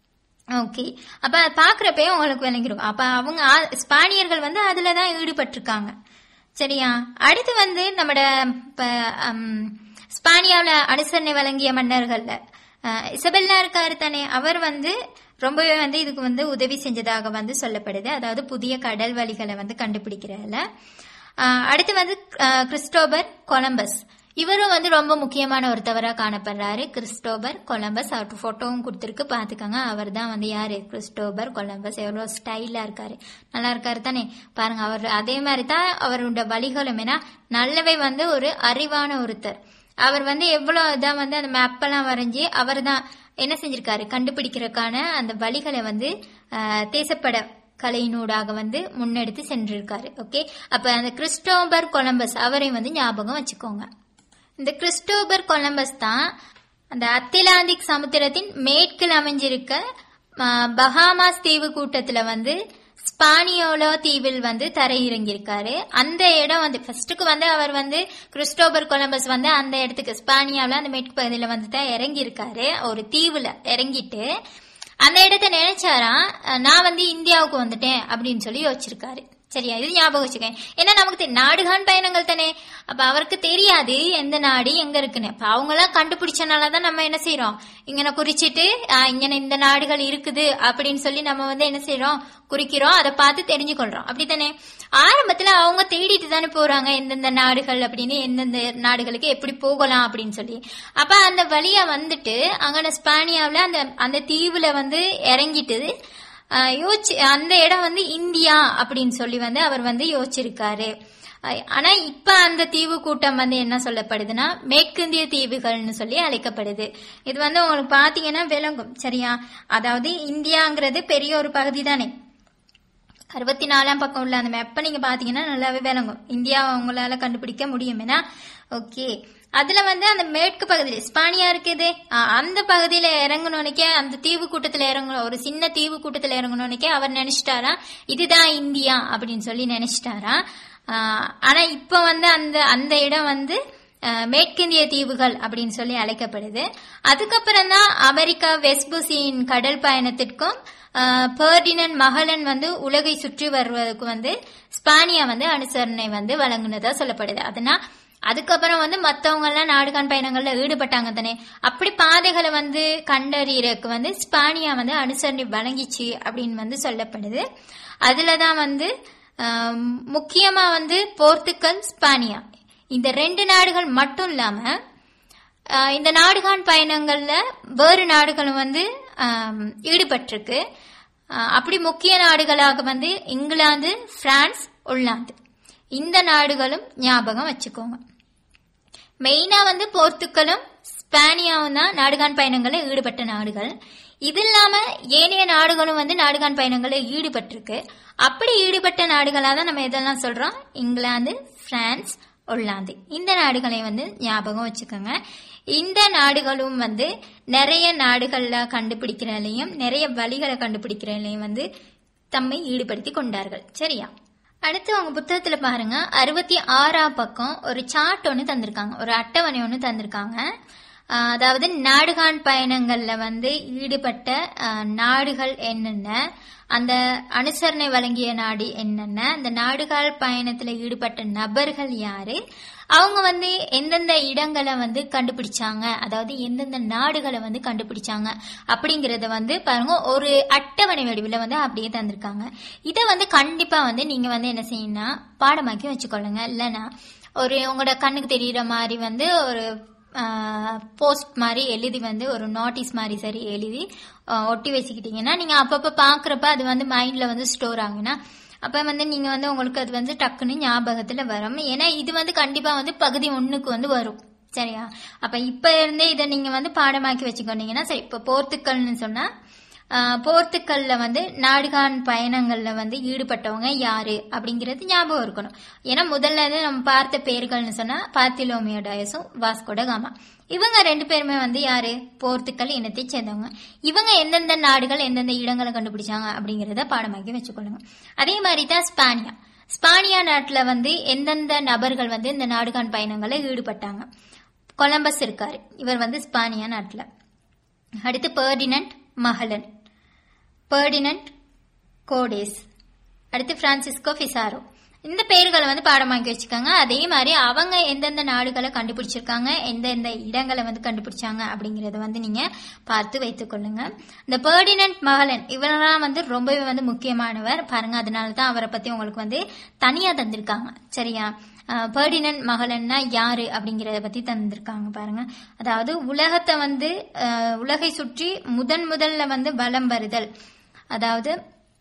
ஓகே அப்ப அது பாக்குறப்பே உங்களுக்கு விளங்கிடும் அப்ப அவங்க ஆ- ஸ்பானியர்கள் வந்து அதுலதான் ஈடுபட்டிருக்காங்க சரியா அடுத்து வந்து நம்மட இப்ப, ஹம், ஸ்பானியாவுல அனுசரணை வழங்கிய மன்னர்கள்ல அஹ், இசபெல்லா இருக்காரு தானே அவர் வந்து ரொம்பவே வந்து இதுக்கு வந்து உதவி செஞ்சதாக வந்து சொல்லப்படுது அதாவது புதிய கடல் வழிகளை வந்து கண்டுபிடிக்கிறதுல அஹ், அடுத்து வந்து அஹ், கிறிஸ்டோபர் கொலம்பஸ் இவரும் வந்து ரொம்ப முக்கியமான ஒருத்தவரா காணப்படுறாரு கிறிஸ்டோபர் கொலம்பஸ் அவருக்கு போட்டோவும் கொடுத்துருக்கு பாத்துக்கோங்க அவர் தான் வந்து யாரு கிறிஸ்டோபர் கொலம்பஸ் எவ்வளவு ஸ்டைலா இருக்காரு நல்லா இருக்காரு தானே பாருங்க அவர் அதே மாதிரி தான் அவரோட வழிகளும் ஏன்னா நல்லவே வந்து ஒரு அறிவான ஒருத்தர் அவர் வந்து எவ்வளவு இதான் வந்து அந்த மேப்பெல்லாம் வரைஞ்சி அவர் தான் என்ன செஞ்சிருக்காரு கண்டுபிடிக்கிறதுக்கான அந்த வழிகளை வந்து ஆஹ், தேசப்பட கலையினூடாக வந்து முன்னெடுத்து சென்றிருக்காரு ஓகே அப்ப அந்த கிறிஸ்டோபர் கொலம்பஸ் அவரை வந்து ஞாபகம் வச்சுக்கோங்க இந்த கிறிஸ்டோபர் கொலம்பஸ் தான் அந்த அத்திலாந்திக் சமுத்திரத்தின் மேற்கில் அமைஞ்சிருக்க ஆஹ், பஹாமாஸ் தீவு கூட்டத்துல வந்து ஸ்பானியோலோ தீவில் வந்து தரையிறங்கியிருக்காரு அந்த இடம் வந்து ஃபர்ஸ்ட்டுக்கு வந்து அவர் வந்து கிறிஸ்டோபர் கொலம்பஸ் வந்து அந்த இடத்துக்கு ஸ்பானியாவில் அந்த மேற்கு பகுதியில் வந்து தான் இறங்கியிருக்காரு ஒரு தீவுல இறங்கிட்டு அந்த இடத்த நினைச்சாராம் அஹ், நான் வந்து இந்தியாவுக்கு வந்துட்டேன் அப்படின்னு சொல்லி யோசிச்சிருக்காரு சரியா இது ஞாபகம் வச்சுக்கேன் ஏன்னா நமக்கு தெ- நாடுகான் பயணங்கள் தானே அப்ப அவருக்கு தெரியாது எந்த நாடு எங்க இருக்குன்னு அப்ப அவங்க எல்லாம் கண்டுபிடிச்சனாலதான் நம்ம என்ன செய்யறோம் இங்கன குறிச்சிட்டு ஆஹ், இங்கன இந்த நாடுகள் இருக்குது அப்படின்னு சொல்லி நம்ம வந்து என்ன செய்யறோம் குறிக்கிறோம் அதை பார்த்து தெரிஞ்சுக்கொள்றோம் அப்படித்தானே ஆரம்பத்துல அவங்க தேடிட்டு தானே போறாங்க எந்தெந்த நாடுகள் அப்படின்னு எந்தெந்த நாடுகளுக்கு எப்படி போகலாம் அப்படின்னு சொல்லி அப்ப அந்த வழியா வந்துட்டு அங்கன ஸ்பானியாவுல அந்த அந்த தீவுல வந்து இறங்கிட்டு ஆஹ் யோசிச்சு அந்த இடம் வந்து இந்தியா அப்படின்னு சொல்லி வந்து அவர் வந்து யோசிச்சிருக்காரு ஆஹ் ஆனா இப்ப அந்த தீவு கூட்டம் வந்து என்ன சொல்லப்படுதுன்னா மேற்கிந்திய தீவுகள்னு சொல்லி அழைக்கப்படுது இது வந்து உங்களுக்கு பாத்தீங்கன்னா விளங்கும் சரியா அதாவது இந்தியாங்கிறது பெரிய ஒரு பகுதி தானே அறுபத்தி நாலாம் பக்கம் உள்ள அந்த மேப்பை நீங்க பாத்தீங்கன்னா நல்லாவே விளங்கும் இந்தியா உங்களால கண்டுபிடிக்க முடியும் ஏன்னா ஓகே அதுல வந்து அந்த மேற்கு பகுதியில் ஸ்பானியா இருக்குது ஆஹ் அந்த பகுதியில இறங்கணும்னுக்கே அந்த தீவு கூட்டத்துல இறங்கணும் ஒரு சின்ன தீவு கூட்டத்துல இறங்கணும்னுக்கே அவர் நினைச்சிட்டாரா இதுதான் இந்தியா அப்படின்னு சொல்லி நினைச்சிட்டாரா ஆஹ் ஆனா இப்ப வந்து அந்த அந்த இடம் வந்து அஹ், மேற்கிந்திய தீவுகள் அப்படின்னு சொல்லி அழைக்கப்படுது அதுக்கப்புறம் தான் அமெரிக்கா வெஸ்புசியின் கடல் பயணத்திற்கும் அஹ், பெர்டினன் மகளன் வந்து உலகை சுற்றி வருவதற்கு வந்து ஸ்பானியா வந்து அனுசரணை வந்து வழங்குனதா சொல்லப்படுது அதனால் அதுக்கப்புறம் வந்து மத்தவங்க எல்லாம் நாடுகான் பயணங்கள்ல ஈடுபட்டாங்க தானே அப்படி பாதைகளை வந்து கண்டறியறதுக்கு வந்து ஸ்பானியா வந்து அனுசரணை வழங்கிச்சு அப்படின்னு வந்து சொல்லப்படுது அதுலதான் வந்து ஆம், முக்கியமா வந்து போர்த்துக்கல் ஸ்பானியா இந்த ரெண்டு நாடுகள் மட்டும் இல்லாம ஆஹ், இந்த நாடுகான் பயணங்கள்ல வேறு நாடுகளும் வந்து ஆம், ஈடுபட்டிருக்கு ஆஹ், அப்படி முக்கிய நாடுகளாக வந்து இங்கிலாந்து பிரான்ஸ் உள்ளாந்து இந்த நாடுகளும் ஞாபகம் வச்சுக்கோங்க மெயினா வந்து போர்த்துக்கலும் ஸ்பானியாவும் தான் நாடுகான் பயணங்களில் ஈடுபட்ட நாடுகள் இது இல்லாம ஏனைய நாடுகளும் வந்து நாடுகான் பயணங்களில் ஈடுபட்டிருக்கு அப்படி ஈடுபட்ட நாடுகளா தான் நம்ம எதெல்லாம் சொல்றோம் இங்கிலாந்து பிரான்ஸ் ஒல்லாந்து இந்த நாடுகளை வந்து ஞாபகம் வச்சுக்கோங்க இந்த நாடுகளும் வந்து நிறைய நாடுகள்ல கண்டுபிடிக்கிறதுலையும் நிறைய வழிகளை கண்டுபிடிக்கிறதுலையும் வந்து தம்மை ஈடுபடுத்தி கொண்டார்கள் சரியா அடுத்து அவங்க புத்தகத்துல பாருங்க அறுபத்தி ஆறாம் பக்கம் ஒரு சார்ட் ஒன்று தந்திருக்காங்க ஒரு அட்டவணை ஒன்று தந்திருக்காங்க ஆஹ் அதாவது நாடுகான் பயணங்கள்ல வந்து ஈடுபட்ட ஆஹ், நாடுகள் என்னென்ன அந்த அனுசரணை வழங்கிய நாடு என்னென்ன அந்த நாடுகால் பயணத்துல ஈடுபட்ட நபர்கள் யாரு அவங்க வந்து எந்தெந்த இடங்களை வந்து கண்டுபிடிச்சாங்க அதாவது எந்தெந்த நாடுகளை வந்து கண்டுபிடிச்சாங்க அப்படிங்கறத வந்து பாருங்க ஒரு அட்டவணை வடிவில் வந்து அப்படியே தந்திருக்காங்க இதை வந்து கண்டிப்பா வந்து நீங்க வந்து என்ன செய்யணும்னா பாடமாக்கி வச்சுக்கொள்ளுங்க இல்லைன்னா ஒரு உங்களோட கண்ணுக்கு தெரியுற மாதிரி வந்து ஒரு போஸ்ட் மாதிரி எழுதி வந்து ஒரு நோட்டீஸ் மாதிரி சரி எழுதி ஆஹ், ஒட்டி வச்சுக்கிட்டீங்கன்னா நீங்க அப்பப்ப பாக்குறப்ப அது வந்து மைண்ட்ல வந்து ஸ்டோர் ஆகுனா அப்ப வந்து நீங்க வந்து உங்களுக்கு அது வந்து டக்குன்னு ஞாபகத்துல வரும் ஏன்னா இது வந்து கண்டிப்பா வந்து பகுதி ஒண்ணுக்கு வந்து வரும் சரியா அப்ப இப்ப இருந்தே இதை நீங்க வந்து பாடமாக்கி வச்சுக்கொண்டீங்கன்னா சரி இப்ப போர்த்துக்கல்னு சொன்னா ஆஹ், போர்த்துக்கல்ல வந்து நாடுகான் பயணங்கள்ல வந்து ஈடுபட்டவங்க யாரு அப்படிங்கிறது ஞாபகம் இருக்கணும் ஏன்னா முதல்ல வந்து நம்ம பார்த்த பேர்கள்னு சொன்னா பார்த்திலோமியோ டயஸும் வாஸ்கோட காமா இவங்க ரெண்டு பேருமே வந்து யாரு போர்த்துக்கல் இனத்தை சேர்ந்தவங்க இவங்க எந்தெந்த நாடுகள் எந்தெந்த இடங்களை கண்டுபிடிச்சாங்க அப்படிங்கறத பாடமாக்கி வச்சுக்கொள்ளுங்க அதே மாதிரி தான் ஸ்பானியா ஸ்பானியா நாட்டுல வந்து எந்தெந்த நபர்கள் வந்து இந்த நாடுகான் பயணங்களை ஈடுபட்டாங்க கொலம்பஸ் இருக்காரு இவர் வந்து ஸ்பானியா நாட்டுல அடுத்து பெர்டினன்ட் மஹலன் பெர்டினன்ட் கோடேஸ் அடுத்து பிரான்சிஸ்கோ ஃபிசாரோ இந்த பெயர்களை வந்து பாடமாக்கி வச்சுக்கோங்க அதே மாதிரி அவங்க எந்தெந்த நாடுகளை கண்டுபிடிச்சிருக்காங்க எந்தெந்த இடங்களை வந்து கண்டுபிடிச்சாங்க அப்படிங்கறத வந்து நீங்க பார்த்து வைத்துக் கொள்ளுங்க இந்த பெர்டினன்ட் மகளன் இவரெல்லாம் வந்து ரொம்பவே வந்து முக்கியமானவர் பாருங்க அதனால தான் அவரை பத்தி உங்களுக்கு வந்து தனியா தந்திருக்காங்க சரியா பெர்டினன்ட் மகளன்னா யாரு அப்படிங்கறத பத்தி தந்திருக்காங்க பாருங்க அதாவது உலகத்தை வந்து அஹ், உலகை சுற்றி முதன் முதல்ல வந்து வலம் வருதல் அதாவது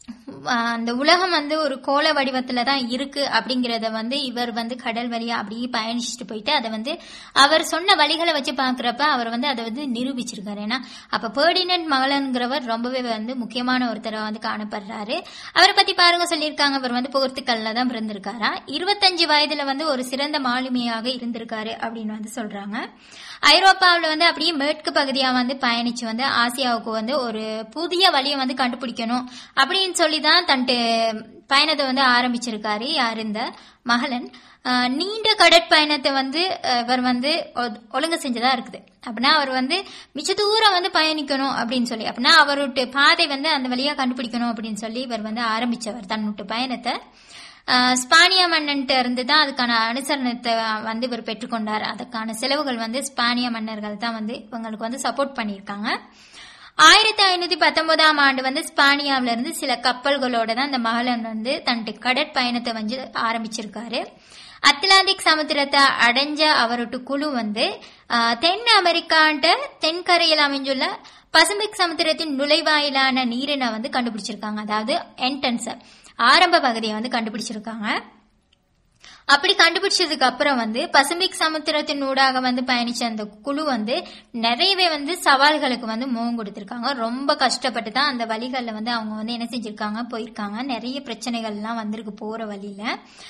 ஆஹ் அந்த உலகம் வந்து ஒரு கோள வடிவத்துல தான் இருக்கு அப்படிங்கறத வந்து இவர் வந்து கடல் வழியா அப்படியே பயணிச்சுட்டு போயிட்டு அதை வந்து அவர் சொன்ன வழிகளை வச்சு பாக்குறப்ப அவர் வந்து அதை வந்து நிரூபிச்சிருக்காரு ஏன்னா அப்ப பேர்டினன்ட் மகளன்கிறவர் ரொம்பவே வந்து முக்கியமான ஒருத்தரை வந்து காணப்படுறாரு அவரை பத்தி பாருங்க சொல்லியிருக்காங்க அவர் வந்து போர்த்துக்கல்ல தான் பிறந்திருக்காரா இருபத்தஞ்சு வயதுல வந்து ஒரு சிறந்த மாலுமியாக இருந்திருக்காரு அப்படின்னு வந்து சொல்றாங்க ஐரோப்பாவில் வந்து அப்படியே மேற்கு பகுதியா வந்து பயணிச்சு வந்து ஆசியாவுக்கு வந்து ஒரு புதிய வழியை வந்து கண்டுபிடிக்கணும் அப்படின்னு சொல்லி தான் தன்ட்டு பயணத்தை வந்து ஆரம்பிச்சிருக்காரு யார் இந்த மகளன் ஆஹ் நீண்ட கடற்பயணத்தை வந்து அஹ், இவர் வந்து ஒ- ஒழுங்கு செஞ்சதா இருக்குது அப்படின்னா அவர் வந்து மிச்ச தூரம் வந்து பயணிக்கணும் அப்படின்னு சொல்லி அப்படின்னா அவருடைய பாதை வந்து அந்த வழியா கண்டுபிடிக்கணும் அப்படின்னு சொல்லி இவர் வந்து ஆரம்பிச்சவர் தன்னுடைய பயணத்தை ஆஹ் ஸ்பானிய மன்னன்ட்ட இருந்து தான் அதுக்கான அனுசரணத்தை வந்து இவர் பெற்றுக்கொண்டார் அதுக்கான செலவுகள் வந்து ஸ்பானிய மன்னர்கள் தான் வந்து இவங்களுக்கு வந்து சப்போர்ட் பண்ணியிருக்காங்க ஆயிரத்தி ஐநூத்தி பத்தொன்பதாம் ஆண்டு வந்து ஸ்பானியாவில இருந்து சில கப்பல்களோட தான் இந்த மகளன் வந்து தன்னுடைய கடற்பயணத்தை வந்து ஆரம்பிச்சிருக்காரு அத்லாந்திக் சமுத்திரத்தை அடைஞ்ச அவருடைய குழு வந்து ஆஹ், தென் அமெரிக்காண்ட தென்கரையில் அமைஞ்சுள்ள பசிபிக் சமுத்திரத்தின் நுழைவாயிலான நீரினை வந்து கண்டுபிடிச்சிருக்காங்க அதாவது என்டன்ஸ் ஆரம்ப பகுதியை வந்து கண்டுபிடிச்சிருக்காங்க அப்படி கண்டுபிடிச்சதுக்கு அப்புறம் வந்து பசிபிக் சமுத்திரத்தின் ஊடாக வந்து பயணிச்ச அந்த குழு வந்து நிறையவே வந்து சவால்களுக்கு வந்து முகம் கொடுத்திருக்காங்க ரொம்ப கஷ்டப்பட்டு தான் அந்த வழிகளில் வந்து அவங்க வந்து என்ன செஞ்சிருக்காங்க போயிருக்காங்க நிறைய பிரச்சனைகள்லாம் வந்திருக்கு போற வழியில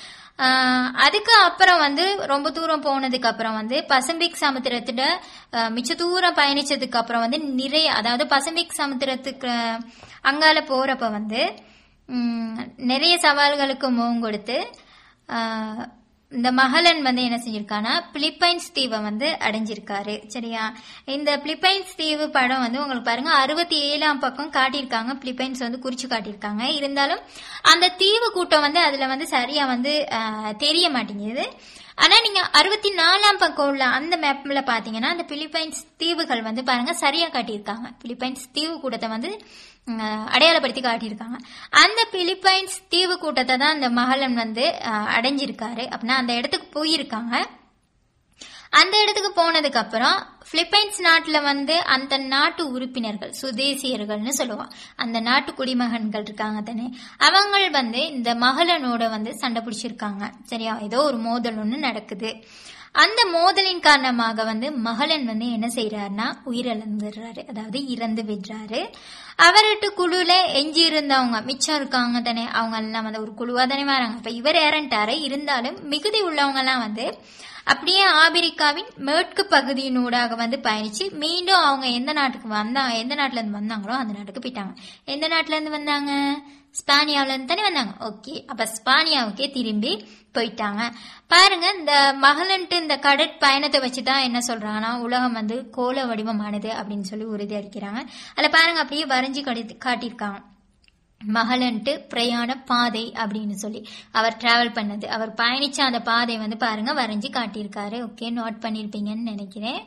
ஆஹ் அதுக்கு அப்புறம் வந்து ரொம்ப தூரம் போனதுக்கு அப்புறம் வந்து பசிபிக் சமுத்திரத்துல ஆஹ் மிச்ச தூரம் பயணிச்சதுக்கு அப்புறம் வந்து நிறைய அதாவது பசிபிக் சமுத்திரத்துக்கு அங்கால போறப்ப வந்து உம், நிறைய சவால்களுக்கு முகம் கொடுத்து ஆஹ், இந்த மகளன் வந்து என்ன செஞ்சிருக்கானா பிலிப்பைன்ஸ் தீவை வந்து அடைஞ்சிருக்காரு சரியா இந்த பிலிப்பைன்ஸ் தீவு படம் வந்து உங்களுக்கு பாருங்க அறுபத்தி ஏழாம் பக்கம் காட்டியிருக்காங்க பிலிப்பைன்ஸ் வந்து குறிச்சு காட்டியிருக்காங்க இருந்தாலும் அந்த தீவு கூட்டம் வந்து அதுல வந்து சரியா வந்து ஆஹ், தெரிய மாட்டேங்குது ஆனா நீங்க அறுபத்தி நாலாம் பக்கம் உள்ள அந்த மேப்ல பாத்தீங்கன்னா அந்த பிலிப்பைன்ஸ் தீவுகள் வந்து பாருங்க சரியா காட்டியிருக்காங்க பிலிப்பைன்ஸ் தீவு கூட்டத்தை வந்து உம், அடையாளப்படுத்தி காட்டியிருக்காங்க அந்த பிலிப்பைன்ஸ் தீவு கூட்டத்தை தான் அந்த மகளன் வந்து அஹ், அடைஞ்சிருக்காரு அப்படின்னா அந்த இடத்துக்கு போயிருக்காங்க அந்த இடத்துக்கு போனதுக்கு அப்புறம் பிலிப்பைன்ஸ் நாட்டுல வந்து அந்த நாட்டு உறுப்பினர்கள் சுதேசியர்கள்னு சொல்லுவோம் அந்த நாட்டு குடிமகன்கள் இருக்காங்க தானே அவங்க வந்து இந்த மகளனோட வந்து சண்டை பிடிச்சிருக்காங்க சரியா ஏதோ ஒரு மோதல் ஒன்று நடக்குது அந்த மோதலின் காரணமாக வந்து மகளன் வந்து என்ன செய்யறாருன்னா உயிரிழந்துடுறாரு அதாவது இறந்து விடுறாரு அவர்கிட்ட குழுல எஞ்சி இருந்தவங்க மிச்சம் இருக்காங்க தானே அவங்க எல்லாம் வந்து ஒரு குழுவா தானே வராங்க அப்ப இவர் இறந்துட்டாரு இருந்தாலும் மிகுதி உள்ளவங்க எல்லாம் வந்து அப்படியே ஆபிரிக்காவின் மேற்கு பகுதியினூடாக வந்து பயணிச்சு மீண்டும் அவங்க எந்த நாட்டுக்கு வந்தாங்க எந்த நாட்டுல இருந்து வந்தாங்களோ அந்த நாட்டுக்கு போயிட்டாங்க எந்த நாட்டுல இருந்து வந்தாங்க ஸ்பானியாவில இருந்து தானே வந்தாங்க ஓகே அப்ப ஸ்பானியாவுக்கே திரும்பி போயிட்டாங்க பாருங்க இந்த மகளன்ட்டு இந்த கடற்பயணத்தை வச்சுதான் என்ன சொல்றாங்கன்னா உலகம் வந்து கோள வடிவமானது அப்படின்னு சொல்லி உறுதி அளிக்கிறாங்க அதுல பாருங்க அப்படியே வரைஞ்சி கடி- காட்டியிருக்காங்க மகளன்ட்டு பிரயாண பாதை அப்படின்னு சொல்லி அவர் டிராவல் பண்ணது அவர் பயணிச்ச அந்த பாதை வந்து பாருங்க வரைஞ்சி காட்டியிருக்காரு ஓகே நோட் பண்ணியிருப்பீங்கன்னு நினைக்கிறேன்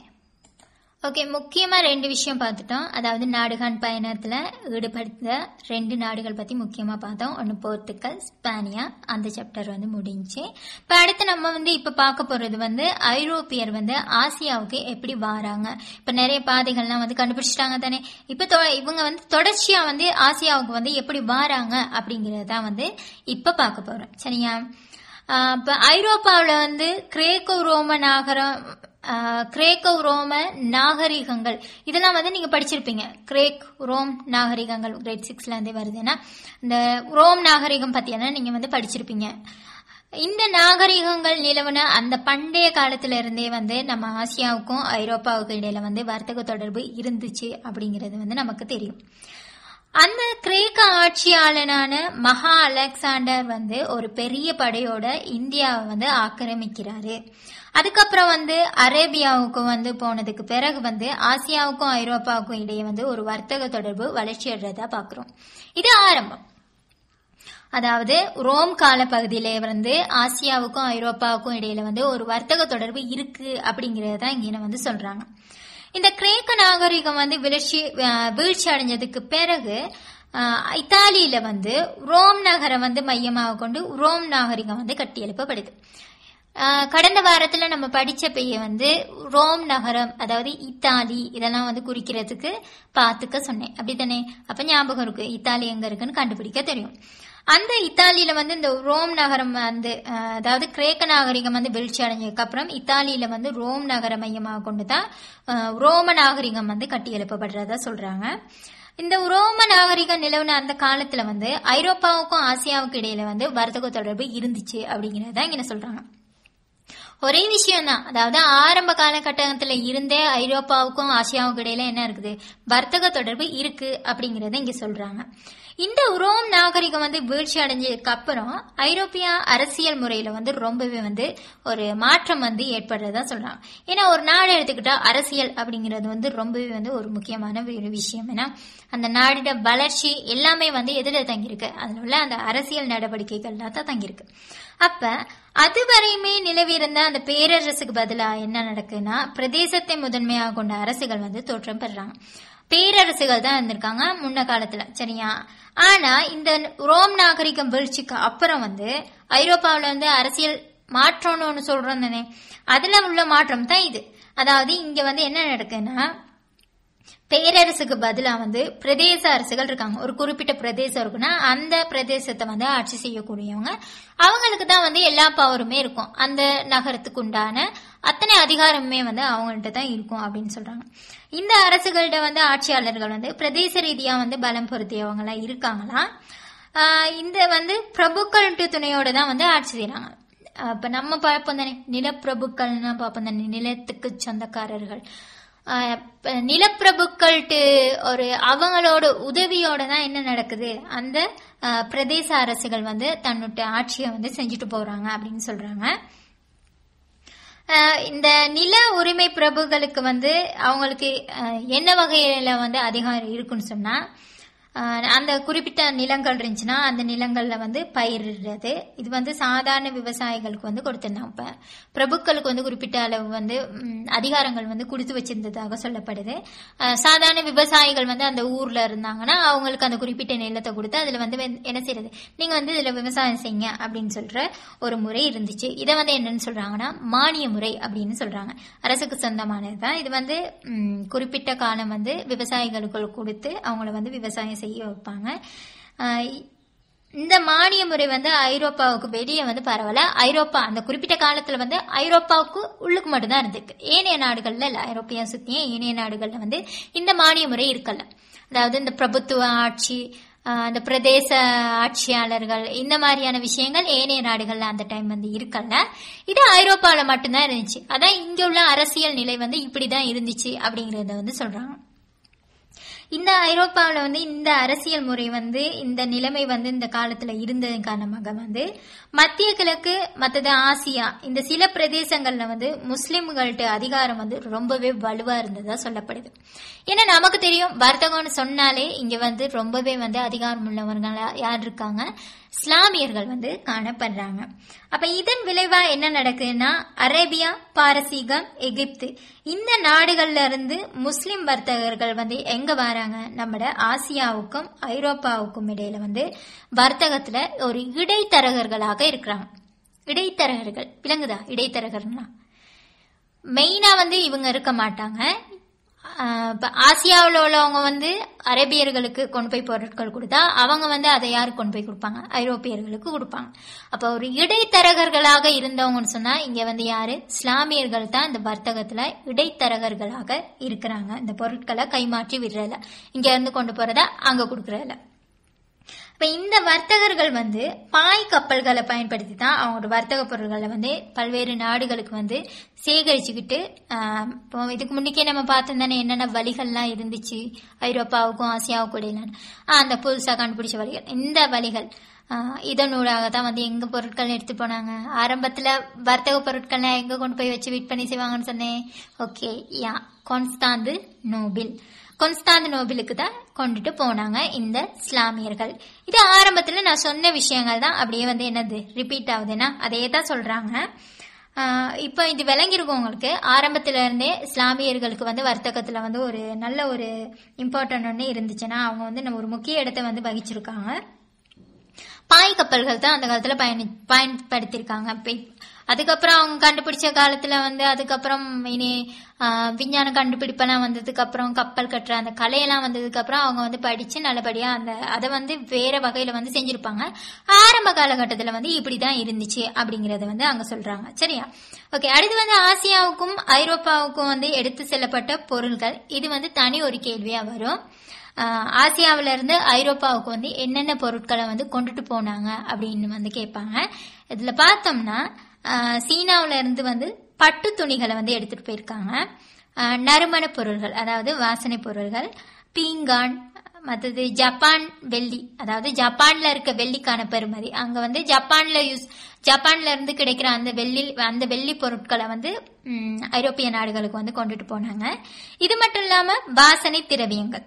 ஓகே முக்கியமா ரெண்டு விஷயம் பார்த்துட்டோம் அதாவது நாடுகான் பயணத்துல ஈடுபடுத்த ரெண்டு நாடுகள் பத்தி முக்கியமா பார்த்தோம் ஒன்னு போர்த்துக்கல் ஸ்பானியா அந்த சாப்டர் வந்து முடிஞ்சு இப்ப அடுத்து நம்ம வந்து இப்ப பார்க்க போறது வந்து ஐரோப்பியர் வந்து ஆசியாவுக்கு எப்படி வாராங்க இப்ப நிறைய பாதைகள்லாம் வந்து கண்டுபிடிச்சிட்டாங்க தானே இப்ப தொ- இவங்க வந்து தொடர்ச்சியா வந்து ஆசியாவுக்கு வந்து எப்படி வாராங்க அப்படிங்கறத வந்து இப்ப பார்க்க போறோம் சரியா ஆஹ் இப்ப ஐரோப்பாவுல வந்து கிரேக்கோ ரோம நாகரம் ஆஹ் கிரேக்கோ ரோம நாகரிகங்கள் இதெல்லாம் வந்து நீங்க படிச்சிருப்பீங்க கிரேக் ரோம் நாகரிகங்கள் கிரேட் சிக்ஸ்ல இருந்தே வருதுன்னா இந்த ரோம் நாகரிகம் பத்தியெல்லாம் நீங்க வந்து படிச்சிருப்பீங்க இந்த நாகரிகங்கள் நிலவுன அந்த பண்டைய காலத்துல இருந்தே வந்து நம்ம ஆசியாவுக்கும் ஐரோப்பாவுக்கும் இடையில வந்து வர்த்தக தொடர்பு இருந்துச்சு அப்படிங்கிறது வந்து நமக்கு தெரியும் அந்த கிரேக்க ஆட்சியாளனான மகா அலெக்சாண்டர் வந்து ஒரு பெரிய படையோட இந்தியாவை வந்து ஆக்கிரமிக்கிறாரு அதுக்கப்புறம் வந்து அரேபியாவுக்கு வந்து போனதுக்கு பிறகு வந்து ஆசியாவுக்கும் ஐரோப்பாவுக்கும் இடையே வந்து ஒரு வர்த்தக தொடர்பு வளர்ச்சி அடைறதா பாக்குறோம் இது ஆரம்பம் அதாவது ரோம் கால பகுதியில வந்து ஆசியாவுக்கும் ஐரோப்பாவுக்கும் இடையில வந்து ஒரு வர்த்தக தொடர்பு இருக்கு அப்படிங்கறத இங்க வந்து சொல்றாங்க இந்த கிரேக்க நாகரிகம் வந்து வீழ்ச்சி அஹ், வீழ்ச்சி அடைஞ்சதுக்கு பிறகு அஹ், இத்தாலியில வந்து ரோம் நகரம் வந்து மையமாக கொண்டு ரோம் நாகரிகம் வந்து கட்டியெழுப்பப்படுது ஆஹ் கடந்த வாரத்துல நம்ம படிச்ச பெய்ய வந்து ரோம் நகரம் அதாவது இத்தாலி இதெல்லாம் வந்து குறிக்கிறதுக்கு பார்த்துக்க சொன்னேன் அப்படித்தானே அப்ப ஞாபகம் இருக்கு இத்தாலி எங்க இருக்குன்னு கண்டுபிடிக்க தெரியும் அந்த இத்தாலியில வந்து இந்த ரோம் நகரம் வந்து ஆஹ் அதாவது கிரேக்க நாகரிகம் வந்து வீழ்ச்சி அடைஞ்சதுக்கு அப்புறம் இத்தாலியில வந்து ரோம் நகர மையமாக கொண்டு தான் ஆஹ் ரோம நாகரிகம் வந்து கட்டி எழுப்பப்படுறதா சொல்றாங்க இந்த ரோம நாகரிகம் நிலவுன அந்த காலத்துல வந்து ஐரோப்பாவுக்கும் ஆசியாவுக்கும் இடையில வந்து வர்த்தக தொடர்பு இருந்துச்சு அப்படிங்கறத இங்க சொல்றாங்க ஒரே விஷயம் தான் அதாவது ஆரம்ப காலகட்டத்துல இருந்தே ஐரோப்பாவுக்கும் ஆசியாவுக்கும் இடையில என்ன இருக்குது வர்த்தக தொடர்பு இருக்கு அப்படிங்கறத இங்க சொல்றாங்க இந்த ரோம் நாகரிகம் வந்து வீழ்ச்சி அடைஞ்சதுக்கு அப்புறம் ஐரோப்பிய அரசியல் முறையில வந்து ரொம்பவே வந்து ஒரு மாற்றம் வந்து ஏற்படுறதா சொல்றாங்க ஏன்னா ஒரு நாடு எடுத்துக்கிட்டா அரசியல் அப்படிங்கிறது வந்து ரொம்பவே வந்து ஒரு முக்கியமான ஒரு விஷயம் ஏன்னா அந்த நாடோட வளர்ச்சி எல்லாமே வந்து எதுல தங்கியிருக்கு அதுல உள்ள அந்த அரசியல் நடவடிக்கைகள்ல தான் தங்கியிருக்கு அப்ப அதுவரையுமே நிலவி இருந்த அந்த பேரரசுக்கு பதிலா என்ன நடக்குன்னா பிரதேசத்தை முதன்மையாக கொண்ட அரசுகள் வந்து தோற்றம் பெறுறாங்க பேரரசுகள் தான் இருந்திருக்காங்க முன்ன காலத்துல சரியா ஆனா இந்த ரோம் நாகரிகம் வீழ்ச்சிக்கு அப்புறம் வந்து ஐரோப்பாவில் வந்து அரசியல் மாற்றம்னு ஒன்று சொல்றோம் தானே அதுல உள்ள மாற்றம் தான் இது அதாவது இங்க வந்து என்ன நடக்குன்னா பேரரசுக்கு பதிலா வந்து பிரதேச அரசுகள் இருக்காங்க ஒரு குறிப்பிட்ட பிரதேசம் இருக்குன்னா அந்த பிரதேசத்தை வந்து ஆட்சி செய்யக்கூடியவங்க அவங்களுக்கு தான் வந்து எல்லா பவருமே இருக்கும் அந்த நகரத்துக்கு உண்டான அத்தனை அதிகாரமுமே வந்து அவங்கள்ட்ட தான் இருக்கும் அப்படின்னு சொல்றாங்க இந்த அரசுகள்கிட்ட வந்து ஆட்சியாளர்கள் வந்து பிரதேச ரீதியா வந்து பலம் பொருத்தியவங்க எல்லாம் இருக்காங்களா ஆஹ் இந்த வந்து பிரபுக்கள்ட்டு துணையோட தான் வந்து ஆட்சி செய்யறாங்க இப்ப நம்ம பார்ப்போம் தானே நிலப்பிரபுக்கள்னா பார்ப்போம் தானே நிலத்துக்கு சொந்தக்காரர்கள் ஆஹ் இப்ப நிலப்பிரபுக்கள்ட்டு ஒரு அவங்களோட உதவியோட தான் என்ன நடக்குது அந்த ஆஹ் பிரதேச அரசுகள் வந்து தன்னுடைய ஆட்சியை வந்து செஞ்சுட்டு போறாங்க அப்படின்னு சொல்றாங்க ஆஹ் இந்த நில உரிமை பிரபுகளுக்கு வந்து அவங்களுக்கு ஆஹ் என்ன வகையில வந்து அதிகாரம் இருக்குன்னு சொன்னா ஆஹ் அந்த குறிப்பிட்ட நிலங்கள் இருந்துச்சுன்னா அந்த நிலங்கள்ல வந்து பயிரிடுறது இது வந்து சாதாரண விவசாயிகளுக்கு வந்து கொடுத்திருந்தாங்க இப்ப பிரபுக்களுக்கு வந்து குறிப்பிட்ட அளவு வந்து ம், அதிகாரங்கள் வந்து கொடுத்து வச்சிருந்ததாக சொல்லப்படுது ஆஹ் சாதாரண விவசாயிகள் வந்து அந்த ஊர்ல இருந்தாங்கன்னா அவங்களுக்கு அந்த குறிப்பிட்ட நிலத்தை கொடுத்து அதுல வந்து வெ- என்ன செய்யறது நீங்க வந்து இதுல விவசாயம் செய்யுங்க அப்படின்னு சொல்ற ஒரு முறை இருந்துச்சு இதை வந்து என்னன்னு சொல்றாங்கன்னா மானிய முறை அப்படின்னு சொல்றாங்க அரசுக்கு சொந்தமானது தான் இது வந்து ம், குறிப்பிட்ட காலம் வந்து விவசாயிகளுக்கு கொடுத்து அவங்கள வந்து விவசாயம் செய்ய வைப்பாங்க ஆஹ் இந்த மானிய முறை வந்து ஐரோப்பாவுக்கு வெளியே வந்து பரவல ஐரோப்பா அந்த குறிப்பிட்ட காலத்துல வந்து ஐரோப்பாவுக்கு உள்ளுக்கு மட்டும்தான் இருந்திருக்கு ஏனைய நாடுகள்ல இல்ல ஐரோப்பிய சுத்திய ஏனைய நாடுகள்ல வந்து இந்த மானிய முறை இருக்கல அதாவது இந்த பிரபுத்துவ ஆட்சி ஆஹ் அந்த பிரதேச ஆட்சியாளர்கள் இந்த மாதிரியான விஷயங்கள் ஏனைய நாடுகள்ல அந்த டைம் வந்து இருக்கல இது ஐரோப்பால மட்டும்தான் இருந்துச்சு அதான் இங்க உள்ள அரசியல் நிலை வந்து இப்படிதான் இருந்துச்சு அப்படிங்கறத வந்து சொல்றாங்க இந்த ஐரோப்பாவில் வந்து இந்த அரசியல் முறை வந்து இந்த நிலைமை வந்து இந்த காலத்துல இருந்ததன் காரணமாக வந்து மத்திய கிழக்கு மற்றது ஆசியா இந்த சில பிரதேசங்கள்ல வந்து முஸ்லிம்கள்ட்ட அதிகாரம் வந்து ரொம்பவே வலுவா இருந்ததா சொல்லப்படுது ஏன்னா நமக்கு தெரியும் வர்த்தகம்னு சொன்னாலே இங்க வந்து ரொம்பவே வந்து அதிகாரம் உள்ளவர்கள் யார் இருக்காங்க இஸ்லாமியர்கள் வந்து காணப்படுறாங்க அப்ப இதன் விளைவா என்ன நடக்குதுன்னா அரேபியா பாரசீகம் எகிப்து இந்த நாடுகள்ல இருந்து முஸ்லிம் வர்த்தகர்கள் வந்து எங்க வராங்க நம்மட ஆசியாவுக்கும் ஐரோப்பாவுக்கும் இடையில வந்து வர்த்தகத்துல ஒரு இடைத்தரகர்களாக இருக்கிறாங்க இடைத்தரகர்கள் விளங்குதா இடைத்தரகர்னா மெயினா வந்து இவங்க இருக்க மாட்டாங்க ஆஹ் இப்ப ஆசியாவில் உள்ளவங்க வந்து அரேபியர்களுக்கு கொண்டு போய் பொருட்கள் கொடுத்தா அவங்க வந்து அதை யாருக்கு கொண்டு போய் கொடுப்பாங்க ஐரோப்பியர்களுக்கு கொடுப்பாங்க அப்ப ஒரு இடைத்தரகர்களாக இருந்தவங்கன்னு சொன்னா இங்க வந்து யாரு இஸ்லாமியர்கள் தான் இந்த வர்த்தகத்துல இடைத்தரகர்களாக இருக்கிறாங்க இந்த பொருட்களை கைமாற்றி விடுறதுல இங்க இருந்து கொண்டு போறத அங்க கொடுக்கறதுல இப்ப இந்த வர்த்தகர்கள் வந்து பாய் கப்பல்களை பயன்படுத்தி தான் அவங்களோட வர்த்தக பொருட்களை வந்து பல்வேறு நாடுகளுக்கு வந்து சேகரிச்சுக்கிட்டு ஆஹ், இப்போ இதுக்கு முன்னுக்கே நம்ம பார்த்தோம் தானே என்னென்ன வழிகள்லாம் இருந்துச்சு ஐரோப்பாவுக்கும் ஆசியாவுக்கும் இடையிலான ஆஹ், அந்த புதுசா கண்டுபிடிச்ச வழிகள் இந்த வழிகள் ஆஹ், இதனூடாக தான் வந்து எங்க பொருட்கள் எடுத்து போனாங்க ஆரம்பத்துல வர்த்தக பொருட்கள்லாம் எங்க கொண்டு போய் வச்சு விற்பனை செய்வாங்கன்னு சொன்னேன் ஓகே யா கான்ஸ்டாந்து நோபில் கொன்ஸ்டாந்து நோபிலுக்கு தான் கொண்டுட்டு போனாங்க இந்த இஸ்லாமியர்கள் இது ஆரம்பத்துல நான் சொன்ன விஷயங்கள் தான் அப்படியே வந்து என்னது ரிப்பீட் ஆகுதுன்னா அதே தான் சொல்றாங்க ஆஹ் இப்போ இது விளங்கியிருக்கும் உங்களுக்கு ஆரம்பத்துல இருந்தே இஸ்லாமியர்களுக்கு வந்து வர்த்தகத்துல வந்து ஒரு நல்ல ஒரு இம்பார்ட்டன்ட் ஒன்று இருந்துச்சுன்னா அவங்க வந்து நம்ம ஒரு முக்கிய இடத்தை வந்து வகிச்சிருக்காங்க பாய் கப்பல்கள் தான் அந்த காலத்துல பயணி பயன்படுத்தியிருக்காங்க இப்ப அதுக்கப்புறம் அவங்க கண்டுபிடிச்ச காலத்துல வந்து அதுக்கப்புறம் இனி ஆஹ், விஞ்ஞான கண்டுபிடிப்பெல்லாம் வந்ததுக்கு அப்புறம் கப்பல் கட்டுற அந்த கலையெல்லாம் வந்ததுக்கு அப்புறம் அவங்க வந்து படிச்சு நல்லபடியா அந்த அதை வந்து வேற வகையில வந்து செஞ்சிருப்பாங்க ஆரம்ப காலகட்டத்துல வந்து இப்படிதான் இருந்துச்சு அப்படிங்கறத வந்து அங்க சொல்றாங்க சரியா ஓகே அடுத்து வந்து ஆசியாவுக்கும் ஐரோப்பாவுக்கும் வந்து எடுத்து செல்லப்பட்ட பொருள்கள் இது வந்து தனி ஒரு கேள்வியா வரும் ஆஹ் ஆசியாவுல இருந்து ஐரோப்பாவுக்கு வந்து என்னென்ன பொருட்களை வந்து கொண்டுட்டு போனாங்க அப்படின்னு வந்து கேட்பாங்க இதுல பார்த்தோம்னா ஆஹ் சீனாவுல இருந்து வந்து பட்டு துணிகளை வந்து எடுத்துட்டு போயிருக்காங்க ஆஹ் நறுமண பொருள்கள் அதாவது வாசனை பொருள்கள் பீங்கான் மற்றது ஜப்பான் வெள்ளி அதாவது ஜப்பான்ல இருக்க வெள்ளிக்கான பெருமதி அங்க வந்து ஜப்பான்ல யூஸ் ஜப்பான்ல இருந்து கிடைக்கிற அந்த வெள்ளி அந்த வெள்ளி பொருட்களை வந்து ம், ஐரோப்பிய நாடுகளுக்கு வந்து கொண்டுட்டு போனாங்க இது மட்டும் இல்லாம வாசனை திரவியங்கள்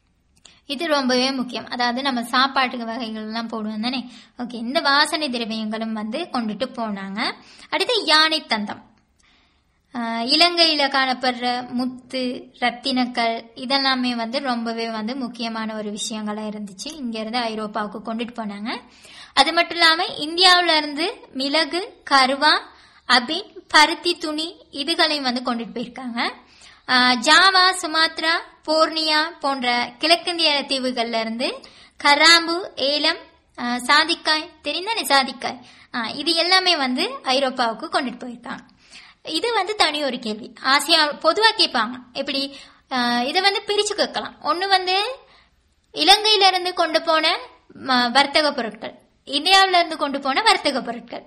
இது ரொம்பவே முக்கியம் அதாவது நம்ம சாப்பாட்டு வகைகள் எல்லாம் போடுவோம் தானே ஓகே இந்த வாசனை திரவியங்களும் வந்து கொண்டுட்டு போனாங்க அடுத்து யானை தந்தம் ஆஹ் இலங்கையில காணப்படுற முத்து ரத்தினக்கல் இதெல்லாமே வந்து ரொம்பவே வந்து முக்கியமான ஒரு விஷயங்களா இருந்துச்சு இங்க இருந்து ஐரோப்பாவுக்கு கொண்டுட்டு போனாங்க அது மட்டும் இல்லாம இந்தியாவுல இருந்து மிளகு கருவா அபின் பருத்தி துணி இதுகளையும் வந்து கொண்டுட்டு போயிருக்காங்க ஆஹ் ஜாவா சுமாத்ரா போர்னியா போன்ற கிழக்கிந்திய தீவுகள்ல இருந்து கராம்பு ஏலம் ஆஹ் சாதிக்காய் தெரிந்தானே சாதிக்காய் ஆஹ் இது எல்லாமே வந்து ஐரோப்பாவுக்கு கொண்டுட்டு போயிருக்காங்க இது வந்து தனி ஒரு கேள்வி ஆசியா பொதுவா கேட்பாங்க எப்படி ஆஹ் இதை வந்து பிரிச்சு கேட்கலாம் ஒன்னு வந்து இலங்கையில இருந்து கொண்டு போன ம, வர்த்தக பொருட்கள் இந்தியாவில இருந்து கொண்டு போன வர்த்தக பொருட்கள்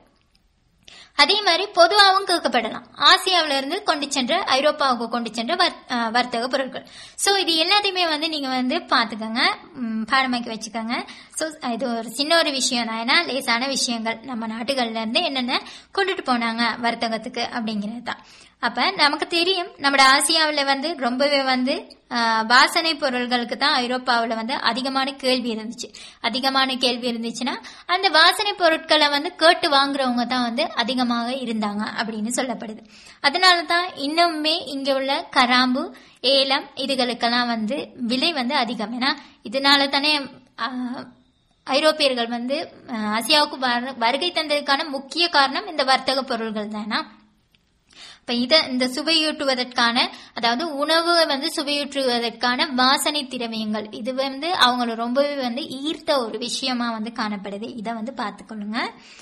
அதே மாதிரி பொதுவாகவும் கேட்கப்படலாம் ஆசியாவில இருந்து கொண்டு சென்ற ஐரோப்பாவுக்கு கொண்டு சென்ற வர்- அஹ் வர்த்தக பொருட்கள் சோ இது எல்லாத்தையுமே வந்து நீங்க வந்து பாத்துக்கோங்க ம், பாடமாக்கி வச்சுக்கோங்க சோ இது ஒரு சின்ன ஒரு விஷயம் தான் ஏன்னா லேசான விஷயங்கள் நம்ம நாட்டுகள்ல இருந்து என்னென்ன கொண்டுட்டு போனாங்க வர்த்தகத்துக்கு அப்படிங்கிறது தான் அப்ப நமக்கு தெரியும் நம்ம ஆசியாவுல வந்து ரொம்பவே வந்து ஆஹ், வாசனை பொருள்களுக்கு தான் ஐரோப்பாவுல வந்து அதிகமான கேள்வி இருந்துச்சு அதிகமான கேள்வி இருந்துச்சுன்னா அந்த வாசனை பொருட்களை வந்து கேட்டு வாங்குறவங்க தான் வந்து அதிகமாக இருந்தாங்க அப்படின்னு சொல்லப்படுது அதனால தான் இன்னுமே இங்க உள்ள கராம்பு ஏலம் இதுகளுக்கெல்லாம் வந்து விலை வந்து அதிகம் ஏன்னா இதனால தானே ஆஹ், ஐரோப்பியர்கள் வந்து ஆஹ், ஆசியாவுக்கு வரு- வருகை தந்ததுக்கான முக்கிய காரணம் இந்த வர்த்தக பொருள்கள் தானா இப்ப இத இந்த சுவையூட்டுவதற்கான அதாவது உணவு வந்து சுவையூற்றுவதற்கான வாசனை திரவியங்கள் இது வந்து அவங்கள ரொம்பவே வந்து ஈர்த்த ஒரு விஷயமா வந்து காணப்படுது இதை வந்து பார்த்துக்கொள்ளுங்க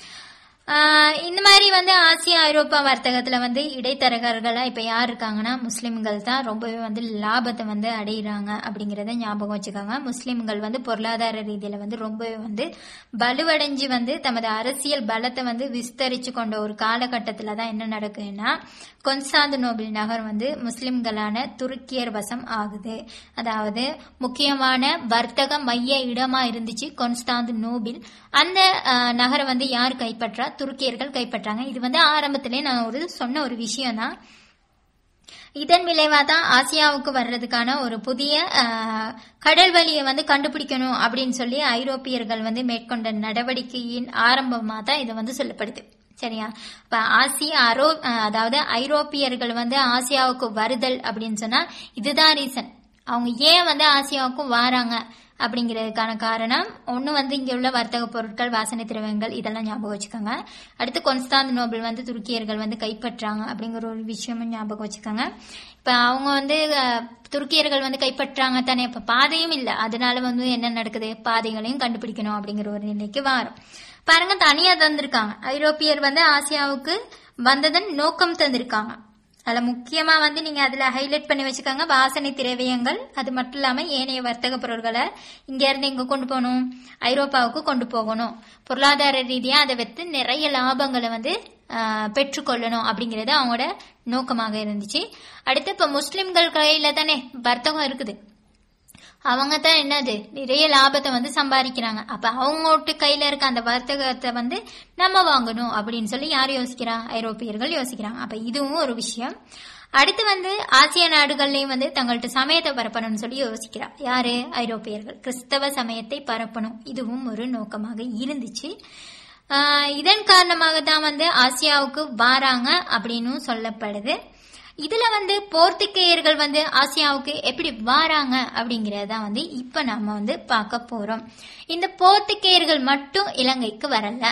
ஆஹ் இந்த மாதிரி வந்து ஆசியா ஐரோப்பா வர்த்தகத்துல வந்து இடைத்தரகர்களா இப்ப யார் இருக்காங்கன்னா முஸ்லிம்கள் தான் ரொம்பவே வந்து லாபத்தை வந்து அடையிறாங்க அப்படிங்கறத ஞாபகம் வச்சுக்கோங்க முஸ்லிம்கள் வந்து பொருளாதார ரீதியில வந்து ரொம்பவே வந்து வலுவடைஞ்சு வந்து தமது அரசியல் பலத்தை வந்து விஸ்தரிச்சு கொண்ட ஒரு காலகட்டத்துல தான் என்ன நடக்குதுன்னா கொன்ஸ்டாந்தினோபிள் நகர் வந்து முஸ்லிம்களான துருக்கியர் வசம் ஆகுது அதாவது முக்கியமான வர்த்தக மைய இடமா இருந்துச்சு கொன்ஸ்டாந்தினோபிள் அந்த அஹ், நகரை வந்து யார் கைப்பற்றா துருக்கியர்கள் கைப்பற்றாங்க இது வந்து ஆரம்பத்திலே நான் ஒரு சொன்ன ஒரு விஷயம் தான் இதன் விளைவா தான் ஆசியாவுக்கு வர்றதுக்கான ஒரு புதிய அஹ், கடல் வழியை வந்து கண்டுபிடிக்கணும் அப்படின்னு சொல்லி ஐரோப்பியர்கள் வந்து மேற்கொண்ட நடவடிக்கையின் ஆரம்பமா தான் இது வந்து சொல்லப்படுது சரியா இப்ப ஆசிய அரோ அஹ், அதாவது ஐரோப்பியர்கள் வந்து ஆசியாவுக்கு வருதல் அப்படின்னு சொன்னா இதுதான் ரீசன் அவங்க ஏன் வந்து ஆசியாவுக்கு வாராங்க அப்படிங்கிறதுக்கான காரணம் ஒன்று வந்து இங்கே உள்ள வர்த்தக பொருட்கள் வாசனை திரவியங்கள் இதெல்லாம் ஞாபகம் வச்சுக்கோங்க அடுத்து கொன்ஸ்டாந்த் நோபல் வந்து துருக்கியர்கள் வந்து கைப்பற்றாங்க அப்படிங்கிற ஒரு விஷயமும் ஞாபகம் வச்சுக்கோங்க இப்போ அவங்க வந்து அஹ், துருக்கியர்கள் வந்து கைப்பற்றாங்க தானே இப்போ பாதையும் இல்லை அதனால வந்து என்ன நடக்குது பாதைகளையும் கண்டுபிடிக்கணும் அப்படிங்கிற ஒரு நிலைக்கு வாரம் பாருங்க தனியா தந்திருக்காங்க ஐரோப்பியர் வந்து ஆசியாவுக்கு வந்ததன் நோக்கம் தந்திருக்காங்க அதுல முக்கியமா வந்து நீங்க அதுல ஹைலைட் பண்ணி வச்சுக்கோங்க வாசனை திரவியங்கள் அது மட்டும் இல்லாம ஏனைய வர்த்தக பொருட்களை இங்க இருந்து எங்க கொண்டு போகணும் ஐரோப்பாவுக்கு கொண்டு போகணும் பொருளாதார ரீதியா அதை வைத்து நிறைய லாபங்களை வந்து ஆஹ், பெற்றுக்கொள்ளணும் அப்படிங்கிறது அவங்களோட நோக்கமாக இருந்துச்சு அடுத்து இப்ப முஸ்லிம்கள் கையில தானே வர்த்தகம் இருக்குது அவங்க தான் என்னது நிறைய லாபத்தை வந்து சம்பாதிக்கிறாங்க அப்ப அவங்கோட்டு கையில இருக்க அந்த வர்த்தகத்தை வந்து நம்ம வாங்கணும் அப்படின்னு சொல்லி யார் யோசிக்கிறா ஐரோப்பியர்கள் யோசிக்கிறாங்க அப்ப இதுவும் ஒரு விஷயம் அடுத்து வந்து ஆசிய நாடுகள்லயும் வந்து தங்கள்ட்ட சமயத்தை பரப்பணும்னு சொல்லி யோசிக்கிறா யாரு ஐரோப்பியர்கள் கிறிஸ்தவ சமயத்தை பரப்பணும் இதுவும் ஒரு நோக்கமாக இருந்துச்சு ஆஹ் இதன் காரணமாக தான் வந்து ஆசியாவுக்கு வாராங்க அப்படின்னு சொல்லப்படுது இதுல வந்து போர்த்துகேயர்கள் வந்து ஆசியாவுக்கு எப்படி வாராங்க அப்படிங்கறத வந்து இப்ப நாம வந்து பார்க்க போறோம் இந்த போர்த்துகேயர்கள் மட்டும் இலங்கைக்கு வரல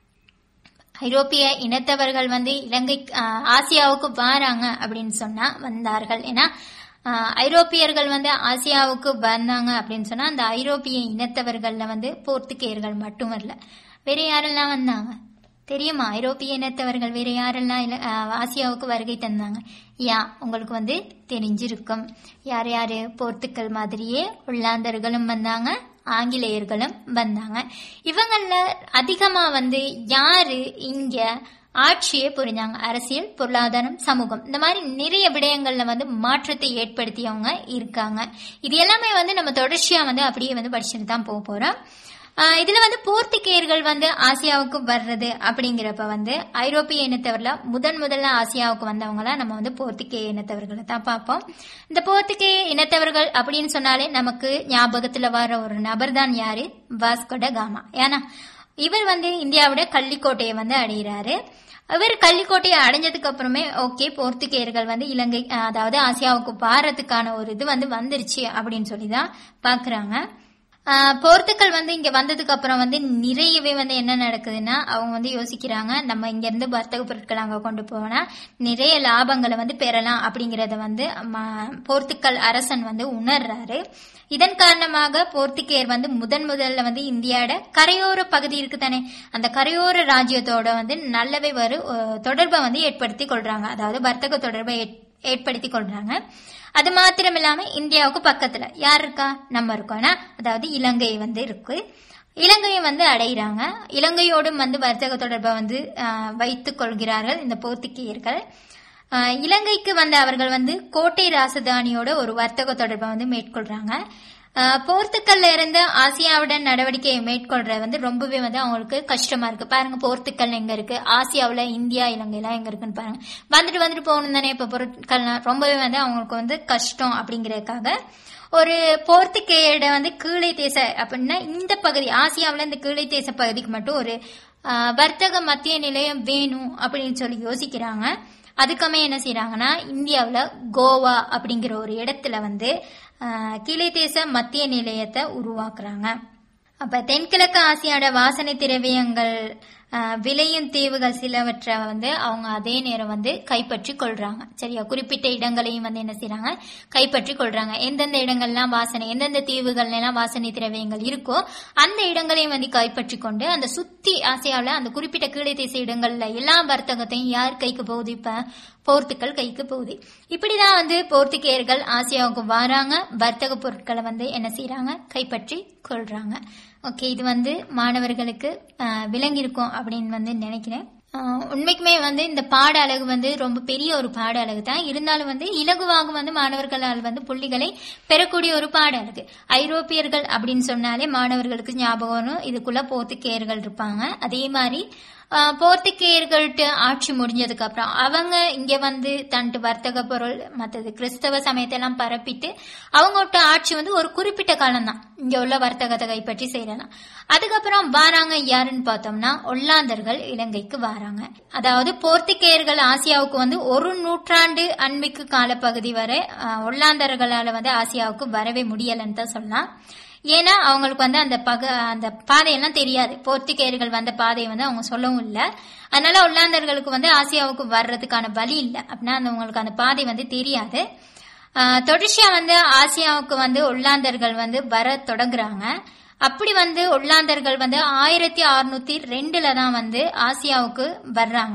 ஐரோப்பிய இனத்தவர்கள் வந்து இலங்கை ஆஹ், ஆசியாவுக்கு வாராங்க அப்படின்னு சொன்னா வந்தார்கள் ஏன்னா ஆஹ், ஐரோப்பியர்கள் வந்து ஆசியாவுக்கு வந்தாங்க அப்படின்னு சொன்னா அந்த ஐரோப்பிய இனத்தவர்கள்ல வந்து போர்த்துகேயர்கள் மட்டும் வரல வேற யாரெல்லாம் வந்தாங்க தெரியுமா ஐரோப்பிய இனத்தவர்கள் வேற யாரெல்லாம் இல- ஆஹ், ஆசியாவுக்கு வருகை தந்தாங்க யா உங்களுக்கு வந்து தெரிஞ்சிருக்கும் யார் யாரு போர்த்துக்கல் மாதிரியே உள்ளாந்தர்களும் வந்தாங்க ஆங்கிலேயர்களும் வந்தாங்க இவங்கள அதிகமா வந்து யாரு இங்க ஆட்சியை புரிஞ்சாங்க அரசியல் பொருளாதாரம் சமூகம் இந்த மாதிரி நிறைய விடயங்கள்ல வந்து மாற்றத்தை ஏற்படுத்தியவங்க இருக்காங்க இது எல்லாமே வந்து நம்ம தொடர்ச்சியா வந்து அப்படியே வந்து படிச்சுட்டு தான் போக போறோம் ஆஹ் இதுல வந்து போர்த்துகேயர்கள் வந்து ஆசியாவுக்கு வர்றது அப்படிங்கிறப்ப வந்து ஐரோப்பிய இனத்தவர்ல முதன் முதல்ல ஆசியாவுக்கு வந்தவங்கள நம்ம வந்து போர்த்துகேய இனத்தவர்களை தான் பார்ப்போம் இந்த போர்த்துகேய இனத்தவர்கள் அப்படின்னு சொன்னாலே நமக்கு ஞாபகத்துல வர ஒரு நபர் தான் யாரு வாஸ்கோட காமா ஏன்னா இவர் வந்து இந்தியாவோட கள்ளிக்கோட்டையை வந்து அடைகிறாரு இவர் கள்ளிக்கோட்டையை அடைஞ்சதுக்கு அப்புறமே ஓகே போர்த்துகேயர்கள் வந்து இலங்கை அஹ், அதாவது ஆசியாவுக்கு பாரத்துக்கான ஒரு இது வந்து வந்துருச்சு அப்படின்னு சொல்லி தான் பாக்குறாங்க ஆஹ் போர்த்துக்கல் வந்து இங்க வந்ததுக்கு அப்புறம் வந்து நிறையவே வந்து என்ன நடக்குதுன்னா அவங்க வந்து யோசிக்கிறாங்க நம்ம இங்க இருந்து வர்த்தக பொருட்கள் அங்க கொண்டு போனா நிறைய லாபங்களை வந்து பெறலாம் அப்படிங்கறத வந்து ம- போர்த்துக்கல் அரசன் வந்து உணர்றாரு இதன் காரணமாக போர்த்துகேயர் வந்து முதன் முதல்ல வந்து இந்தியாவோட கரையோர பகுதி இருக்கு தானே அந்த கரையோர ராஜ்யத்தோட வந்து நல்லவே ஒரு அஹ், தொடர்பை வந்து ஏற்படுத்தி கொள்றாங்க அதாவது வர்த்தக தொடர்பை ஏற்- ஏற்படுத்தி கொள்றாங்க அது மாத்திரம் இல்லாம இந்தியாவுக்கு பக்கத்துல யார் இருக்கா நம்ம இருக்கோம்னா அதாவது இலங்கை வந்து இருக்கு இலங்கையை வந்து அடைகிறாங்க இலங்கையோடும் வந்து வர்த்தக தொடர்பை வந்து ஆஹ், வைத்துக் கொள்கிறார்கள் இந்த போர்த்துகேயர்கள் ஆஹ், இலங்கைக்கு வந்த அவர்கள் வந்து கோட்டை ராசதானியோட ஒரு வர்த்தக தொடர்பை வந்து மேற்கொள்றாங்க ஆஹ், போர்த்துக்கல்ல இருந்து ஆசியாவுடன் நடவடிக்கையை மேற்கொள்றது வந்து ரொம்பவே வந்து அவங்களுக்கு கஷ்டமா இருக்கு பாருங்க போர்த்துக்கல் எங்க இருக்கு ஆசியாவுல இந்தியா இலங்கை எல்லாம் எங்க இருக்குன்னு பாருங்க வந்துட்டு வந்துட்டு போகணும் தானே இப்ப பொருட்கள்லாம் ரொம்பவே வந்து அவங்களுக்கு வந்து கஷ்டம் அப்படிங்கறதுக்காக ஒரு போர்த்துகேயோட வந்து கீழே தேச அப்படின்னா இந்த பகுதி ஆசியாவுல இந்த கீழே தேச பகுதிக்கு மட்டும் ஒரு ஆஹ், வர்த்தக மத்திய நிலையம் வேணும் அப்படின்னு சொல்லி யோசிக்கிறாங்க அதுக்கமே என்ன செய்யறாங்கன்னா இந்தியாவுல கோவா அப்படிங்கிற ஒரு இடத்துல வந்து ஆஹ், கீழே தேச மத்திய நிலையத்தை உருவாக்குறாங்க அப்ப தென்கிழக்கு ஆசியாவோட வாசனை திரவியங்கள் ஆஹ், விளையும் தீவுகள் சிலவற்றை வந்து அவங்க அதே நேரம் வந்து கைப்பற்றி கொள்றாங்க சரியா குறிப்பிட்ட இடங்களையும் வந்து என்ன செய்றாங்க கைப்பற்றி கொள்றாங்க எந்தெந்த இடங்கள்லாம் வாசனை எந்தெந்த தீவுகள்ல எல்லாம் வாசனை திரவியங்கள் இருக்கோ அந்த இடங்களையும் வந்து கைப்பற்றி கொண்டு அந்த சுத்தி ஆசியாவில் அந்த குறிப்பிட்ட கீழே தேச இடங்கள்ல எல்லா வர்த்தகத்தையும் யார் கைக்கு போகுது இப்ப போர்த்துக்கல் கைக்கு போகுது இப்படிதான் வந்து போர்த்துகேயர்கள் ஆசியாவுக்கு வராங்க வர்த்தக பொருட்களை வந்து என்ன செய்றாங்க கைப்பற்றி கொள்றாங்க ஓகே இது வந்து மாணவர்களுக்கு ஆஹ், விளங்கியிருக்கும் அப்படின்னு வந்து நினைக்கிறேன் ஆஹ், உண்மைக்குமே வந்து இந்த பாட அழகு வந்து ரொம்ப பெரிய ஒரு பாட அழகு தான் இருந்தாலும் வந்து இலகுவாக வந்து மாணவர்களால் வந்து புள்ளிகளை பெறக்கூடிய ஒரு பாட அழகு ஐரோப்பியர்கள் அப்படின்னு சொன்னாலே மாணவர்களுக்கு ஞாபகம் வரும் இதுக்குள்ள போர்த்துகேயர்கள் இருப்பாங்க அதே மாதிரி ஆஹ், போர்த்துகேயர்கள்ட்ட ஆட்சி முடிஞ்சதுக்கு அப்புறம் அவங்க இங்க வந்து தன்ட்டு வர்த்தக பொருள் மற்றது கிறிஸ்தவ சமயத்தை எல்லாம் பரப்பிட்டு அவங்கள்ட்ட ஆட்சி வந்து ஒரு குறிப்பிட்ட காலம் தான் இங்க உள்ள வர்த்தகத்தை கைப்பற்றி செய்யலாம் அதுக்கப்புறம் வாராங்க யாருன்னு பார்த்தோம்னா ஒல்லாந்தர்கள் இலங்கைக்கு வாராங்க அதாவது போர்த்துகேயர்கள் ஆசியாவுக்கு வந்து ஒரு நூற்றாண்டு அண்மைக்கு காலப்பகுதி வரை ஆஹ், ஒல்லாந்தர்களால வந்து ஆசியாவுக்கு வரவே முடியலன்னு தான் சொல்லலாம் ஏன்னா அவங்களுக்கு வந்து அந்த பக அந்த பாதையெல்லாம் தெரியாது போர்த்துகேயர்கள் வந்த பாதையை வந்து அவங்க சொல்லவும் இல்லை அதனால ஒல்லாந்தர்களுக்கு வந்து ஆசியாவுக்கு வர்றதுக்கான வழி இல்லை அப்படின்னா அந்த அவங்களுக்கு அந்த பாதை வந்து தெரியாது ஆஹ் தொடர்ச்சியா வந்து ஆசியாவுக்கு வந்து ஒல்லாந்தர்கள் வந்து வர தொடங்குறாங்க அப்படி வந்து ஒல்லாந்தர்கள் வந்து ஆயிரத்தி அறுநூத்தி ரெண்டுல தான் வந்து ஆசியாவுக்கு வர்றாங்க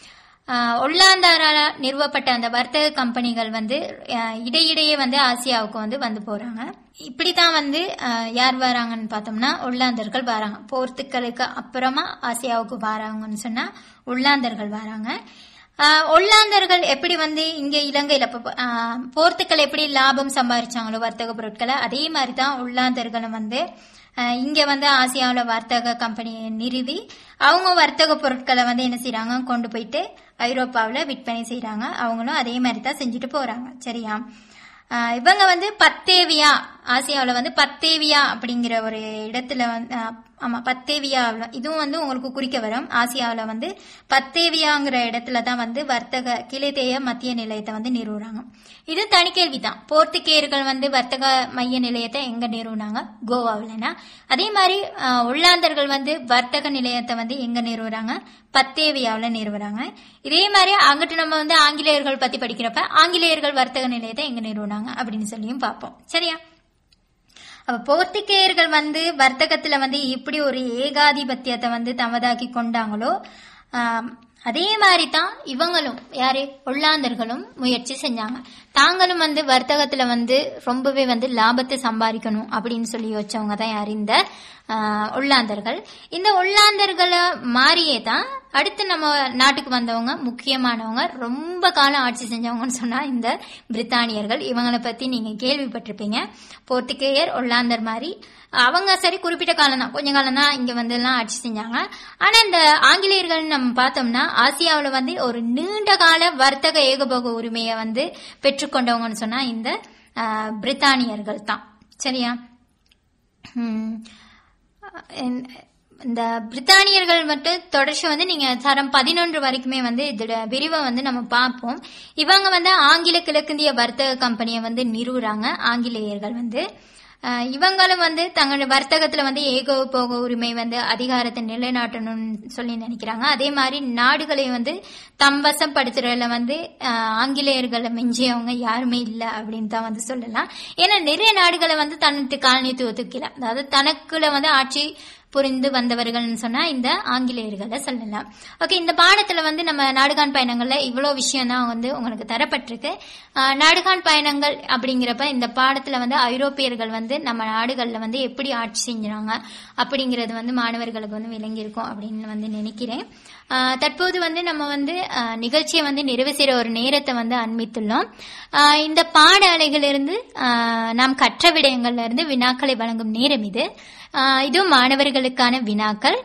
ஆஹ் ஒல்லாந்தாரால நிறுவப்பட்ட அந்த வர்த்தக கம்பெனிகள் வந்து ஆஹ் இடையிடையே வந்து ஆசியாவுக்கு வந்து வந்து போறாங்க இப்படிதான் வந்து ஆஹ் யார் வராங்கன்னு பார்த்தோம்னா ஒல்லாந்தர்கள் வராங்க போர்த்துக்கலுக்கு அப்புறமா ஆசியாவுக்கு வராங்கன்னு சொன்னா ஒல்லாந்தர்கள் வராங்க ஆஹ் ஒல்லாந்தர்கள் எப்படி வந்து இங்க இலங்கையில இப்ப, ஆஹ் போர்த்துக்கல் எப்படி லாபம் சம்பாதிச்சாங்களோ வர்த்தக பொருட்களை அதே மாதிரி தான் ஒல்லாந்தர்களும் வந்து ஆஹ் இங்க வந்து ஆசியாவில் வர்த்தக கம்பெனியை நிறுவி அவங்க வர்த்தக பொருட்களை வந்து என்ன செய்றாங்க கொண்டு போயிட்டு ஐரோப்பாவில் விற்பனை செய்றாங்க அவங்களும் அதே மாதிரி தான் செஞ்சுட்டு போறாங்க சரியா ஆஹ் இவங்க வந்து பத்தேவியா ஆசியாவில் வந்து பத்தேவியா அப்படிங்கிற ஒரு இடத்துல வந்து ஆஹ் ஆமா பத்தேவியாவில் இதுவும் வந்து உங்களுக்கு குறிக்க வரும் ஆசியாவில் வந்து பத்தேவியாங்கிற இடத்துல தான் வந்து வர்த்தக கிளைத்தேய மத்திய நிலையத்தை வந்து நிறுவுறாங்க இது தனி கேள்விதான் போர்த்துகேயர்கள் வந்து வர்த்தக மைய நிலையத்தை எங்க நிறுவுனாங்க கோவாவில்னா அதே மாதிரி அஹ், ஒல்லாந்தர்கள் வந்து வர்த்தக நிலையத்தை வந்து எங்க நிறுவுறாங்க பத்தேவியாவில் நிறுவுறாங்க இதே மாதிரி அங்கிட்டு நம்ம வந்து ஆங்கிலேயர்கள் பத்தி படிக்கிறப்ப ஆங்கிலேயர்கள் வர்த்தக நிலையத்தை எங்க நிறுவுனாங்க அப்படின்னு சொல்லியும் பார்ப்போம் சரியா அப்ப போர்த்துகேயர்கள் வந்து வர்த்தகத்துல வந்து இப்படி ஒரு ஏகாதிபத்தியத்தை வந்து தமதாக்கி கொண்டாங்களோ ஆம், அதே மாதிரி தான் இவங்களும் யாரு ஒல்லாந்தர்களும் முயற்சி செஞ்சாங்க தாங்களும் வந்து வர்த்தகத்துல வந்து ரொம்பவே வந்து லாபத்தை சம்பாதிக்கணும் அப்படின்னு சொல்லி யோசிச்சவங்க தான் யார் இந்த ஆ, ஒல்லாந்தர்கள் இந்த ஒல்லாந்தர்களை மாறியே தான் அடுத்து நம்ம நாட்டுக்கு வந்தவங்க முக்கியமானவங்க ரொம்ப காலம் ஆட்சி செஞ்சவங்கன்னு சொன்னா இந்த பிரித்தானியர்கள் இவங்களை பத்தி நீங்க கேள்விப்பட்டிருப்பீங்க போர்த்துகேயர் ஒல்லாந்தர் மாதிரி அவங்க சரி குறிப்பிட்ட காலம் தான் கொஞ்ச காலம் தான் இங்க வந்து எல்லாம் ஆட்சி செஞ்சாங்க ஆனா இந்த ஆங்கிலேயர்கள் நம்ம பார்த்தோம்னா ஆசியாவுல வந்து ஒரு நீண்ட கால வர்த்தக ஏகபோக உரிமையை வந்து பெற்றுக்கொண்டவங்கன்னு சொன்னா இந்த ஆ, பிரித்தானியர்கள் தான் சரியா ஹம். இந்த- இந்த பிரித்தானியர்கள் மட்டும் தொடர்ச்சி வந்து நீங்க தரம் பதினொன்று வரைக்குமே வந்து இதோட விரிவை வந்து நம்ம பார்ப்போம் இவங்க வந்து ஆங்கில கிழக்கிந்திய வர்த்தக கம்பெனியை வந்து நிறுவுறாங்க ஆங்கிலேயர்கள் வந்து அஹ், இவங்களும் வந்து தங்களுடைய வர்த்தகத்துல வந்து ஏகோபோக உரிமை வந்து அதிகாரத்தை நிலைநாட்டணும்னு சொல்லி நினைக்கிறாங்க அதே மாதிரி நாடுகளை வந்து தம்பசம் படுத்துறதுல வந்து அஹ், ஆங்கிலேயர்களை மிஞ்சியவங்க யாருமே இல்லை அப்படின்னு தான் வந்து சொல்லலாம் ஏன்னா நிறைய நாடுகளை வந்து தனது காலனித்துவத்துக்கு கீழே அதாவது தனக்குள்ள வந்து ஆட்சி புரிந்து வந்தவர்கள்னு சொன்னா இந்த ஆங்கிலேயர்களை சொல்லலாம் ஓகே இந்த பாடத்துல வந்து நம்ம நாடுகான் பயணங்கள்ல இவ்வளோ விஷயம் தான் வந்து உங்களுக்கு தரப்பட்டிருக்கு ஆஹ், நாடுகான் பயணங்கள் அப்படிங்கிறப்ப இந்த பாடத்துல வந்து ஐரோப்பியர்கள் வந்து நம்ம நாடுகள்ல வந்து எப்படி ஆட்சி செஞ்சாங்க அப்படிங்கிறது வந்து மாணவர்களுக்கு வந்து விளங்கியிருக்கும் அப்படின்னு வந்து நினைக்கிறேன் ஆஹ், தற்போது வந்து நம்ம வந்து ஆஹ், நிகழ்ச்சியை வந்து நிறைவு செய்யற ஒரு நேரத்தை வந்து அண்மித்துள்ளோம் ஆஹ், இந்த பாட அலைகளிலிருந்து ஆஹ், நாம் கற்ற விடயங்கள்ல இருந்து வினாக்களை வழங்கும் நேரம் இது ஆஹ், இது மாணவர்களுக்கான வினாக்கள்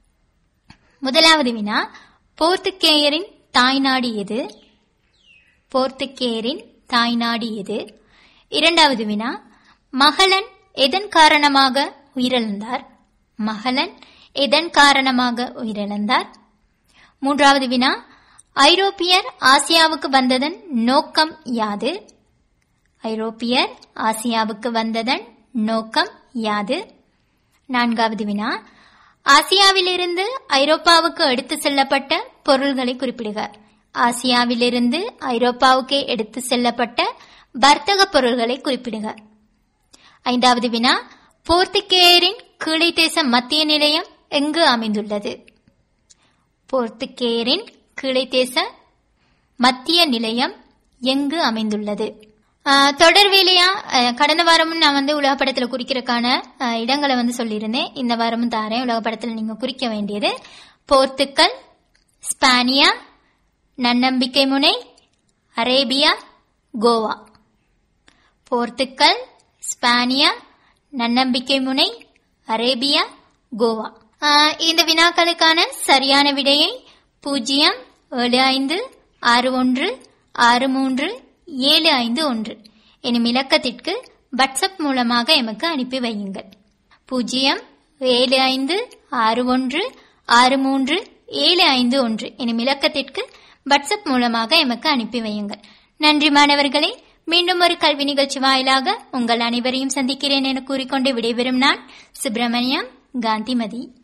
முதலாவது வினா போர்த்துகேயரின் தாய்நாடு எது போர்த்துகேயரின் தாய்நாடு எது இரண்டாவது வினா மகளன் எதன் காரணமாக உயிரிழந்தார் மகளன் எதன் காரணமாக உயிரிழந்தார் மூன்றாவது வினா ஐரோப்பியர் ஆசியாவுக்கு வந்ததன் நோக்கம் யாது ஐரோப்பியர் ஆசியாவுக்கு வந்ததன் நோக்கம் யாது நான்காவது வினா ஆசியாவிலிருந்து ஐரோப்பாவுக்கு எடுத்து செல்லப்பட்ட பொருள்களை குறிப்பிடுக ஆசியாவிலிருந்து ஐரோப்பாவுக்கு எடுத்து செல்லப்பட்ட வர்த்தக பொருள்களை குறிப்பிடுக ஐந்தாவது வினா போர்த்துகேயரின் கீழை தேச மத்திய நிலையம் எங்கு அமைந்துள்ளது போர்த்துகேயரின் கீழை தேச மத்திய நிலையம் எங்கு அமைந்துள்ளது ஆஹ் தொடர் வேலையா ஆஹ் கடந்த வாரமும் நான் வந்து உலகப்படத்தில் குறிக்கிறதுக்கான ஆஹ் இடங்களை வந்து சொல்லியிருந்தேன் இந்த வாரமும் தாரேன் உலகப்படத்தில் நீங்க குறிக்க வேண்டியது போர்த்துக்கல் ஸ்பானியா நன்னம்பிக்கை முனை அரேபியா கோவா போர்த்துக்கல் ஸ்பானியா நன்னம்பிக்கை முனை அரேபியா கோவா ஆஹ் இந்த வினாக்களுக்கான சரியான விடையை பூஜ்ஜியம் ஏழு ஐந்து ஆறு ஒன்று ஆறு மூன்று ஏழு ஐந்து ஒன்று எனும் இலக்கத்திற்கு வாட்ஸ்அப் மூலமாக எமக்கு அனுப்பி வையுங்கள் பூஜ்ஜியம் ஏழு ஐந்து ஆறு ஒன்று ஆறு மூன்று ஏழு ஐந்து ஒன்று எனும் இலக்கத்திற்கு வாட்ஸ்அப் மூலமாக எமக்கு அனுப்பி வையுங்கள் நன்றி மாணவர்களே மீண்டும் ஒரு கல்வி நிகழ்ச்சி வாயிலாக உங்கள் அனைவரையும் சந்திக்கிறேன் என கூறிக்கொண்டு விடைபெறும் நான் சுப்பிரமணியம் காந்திமதி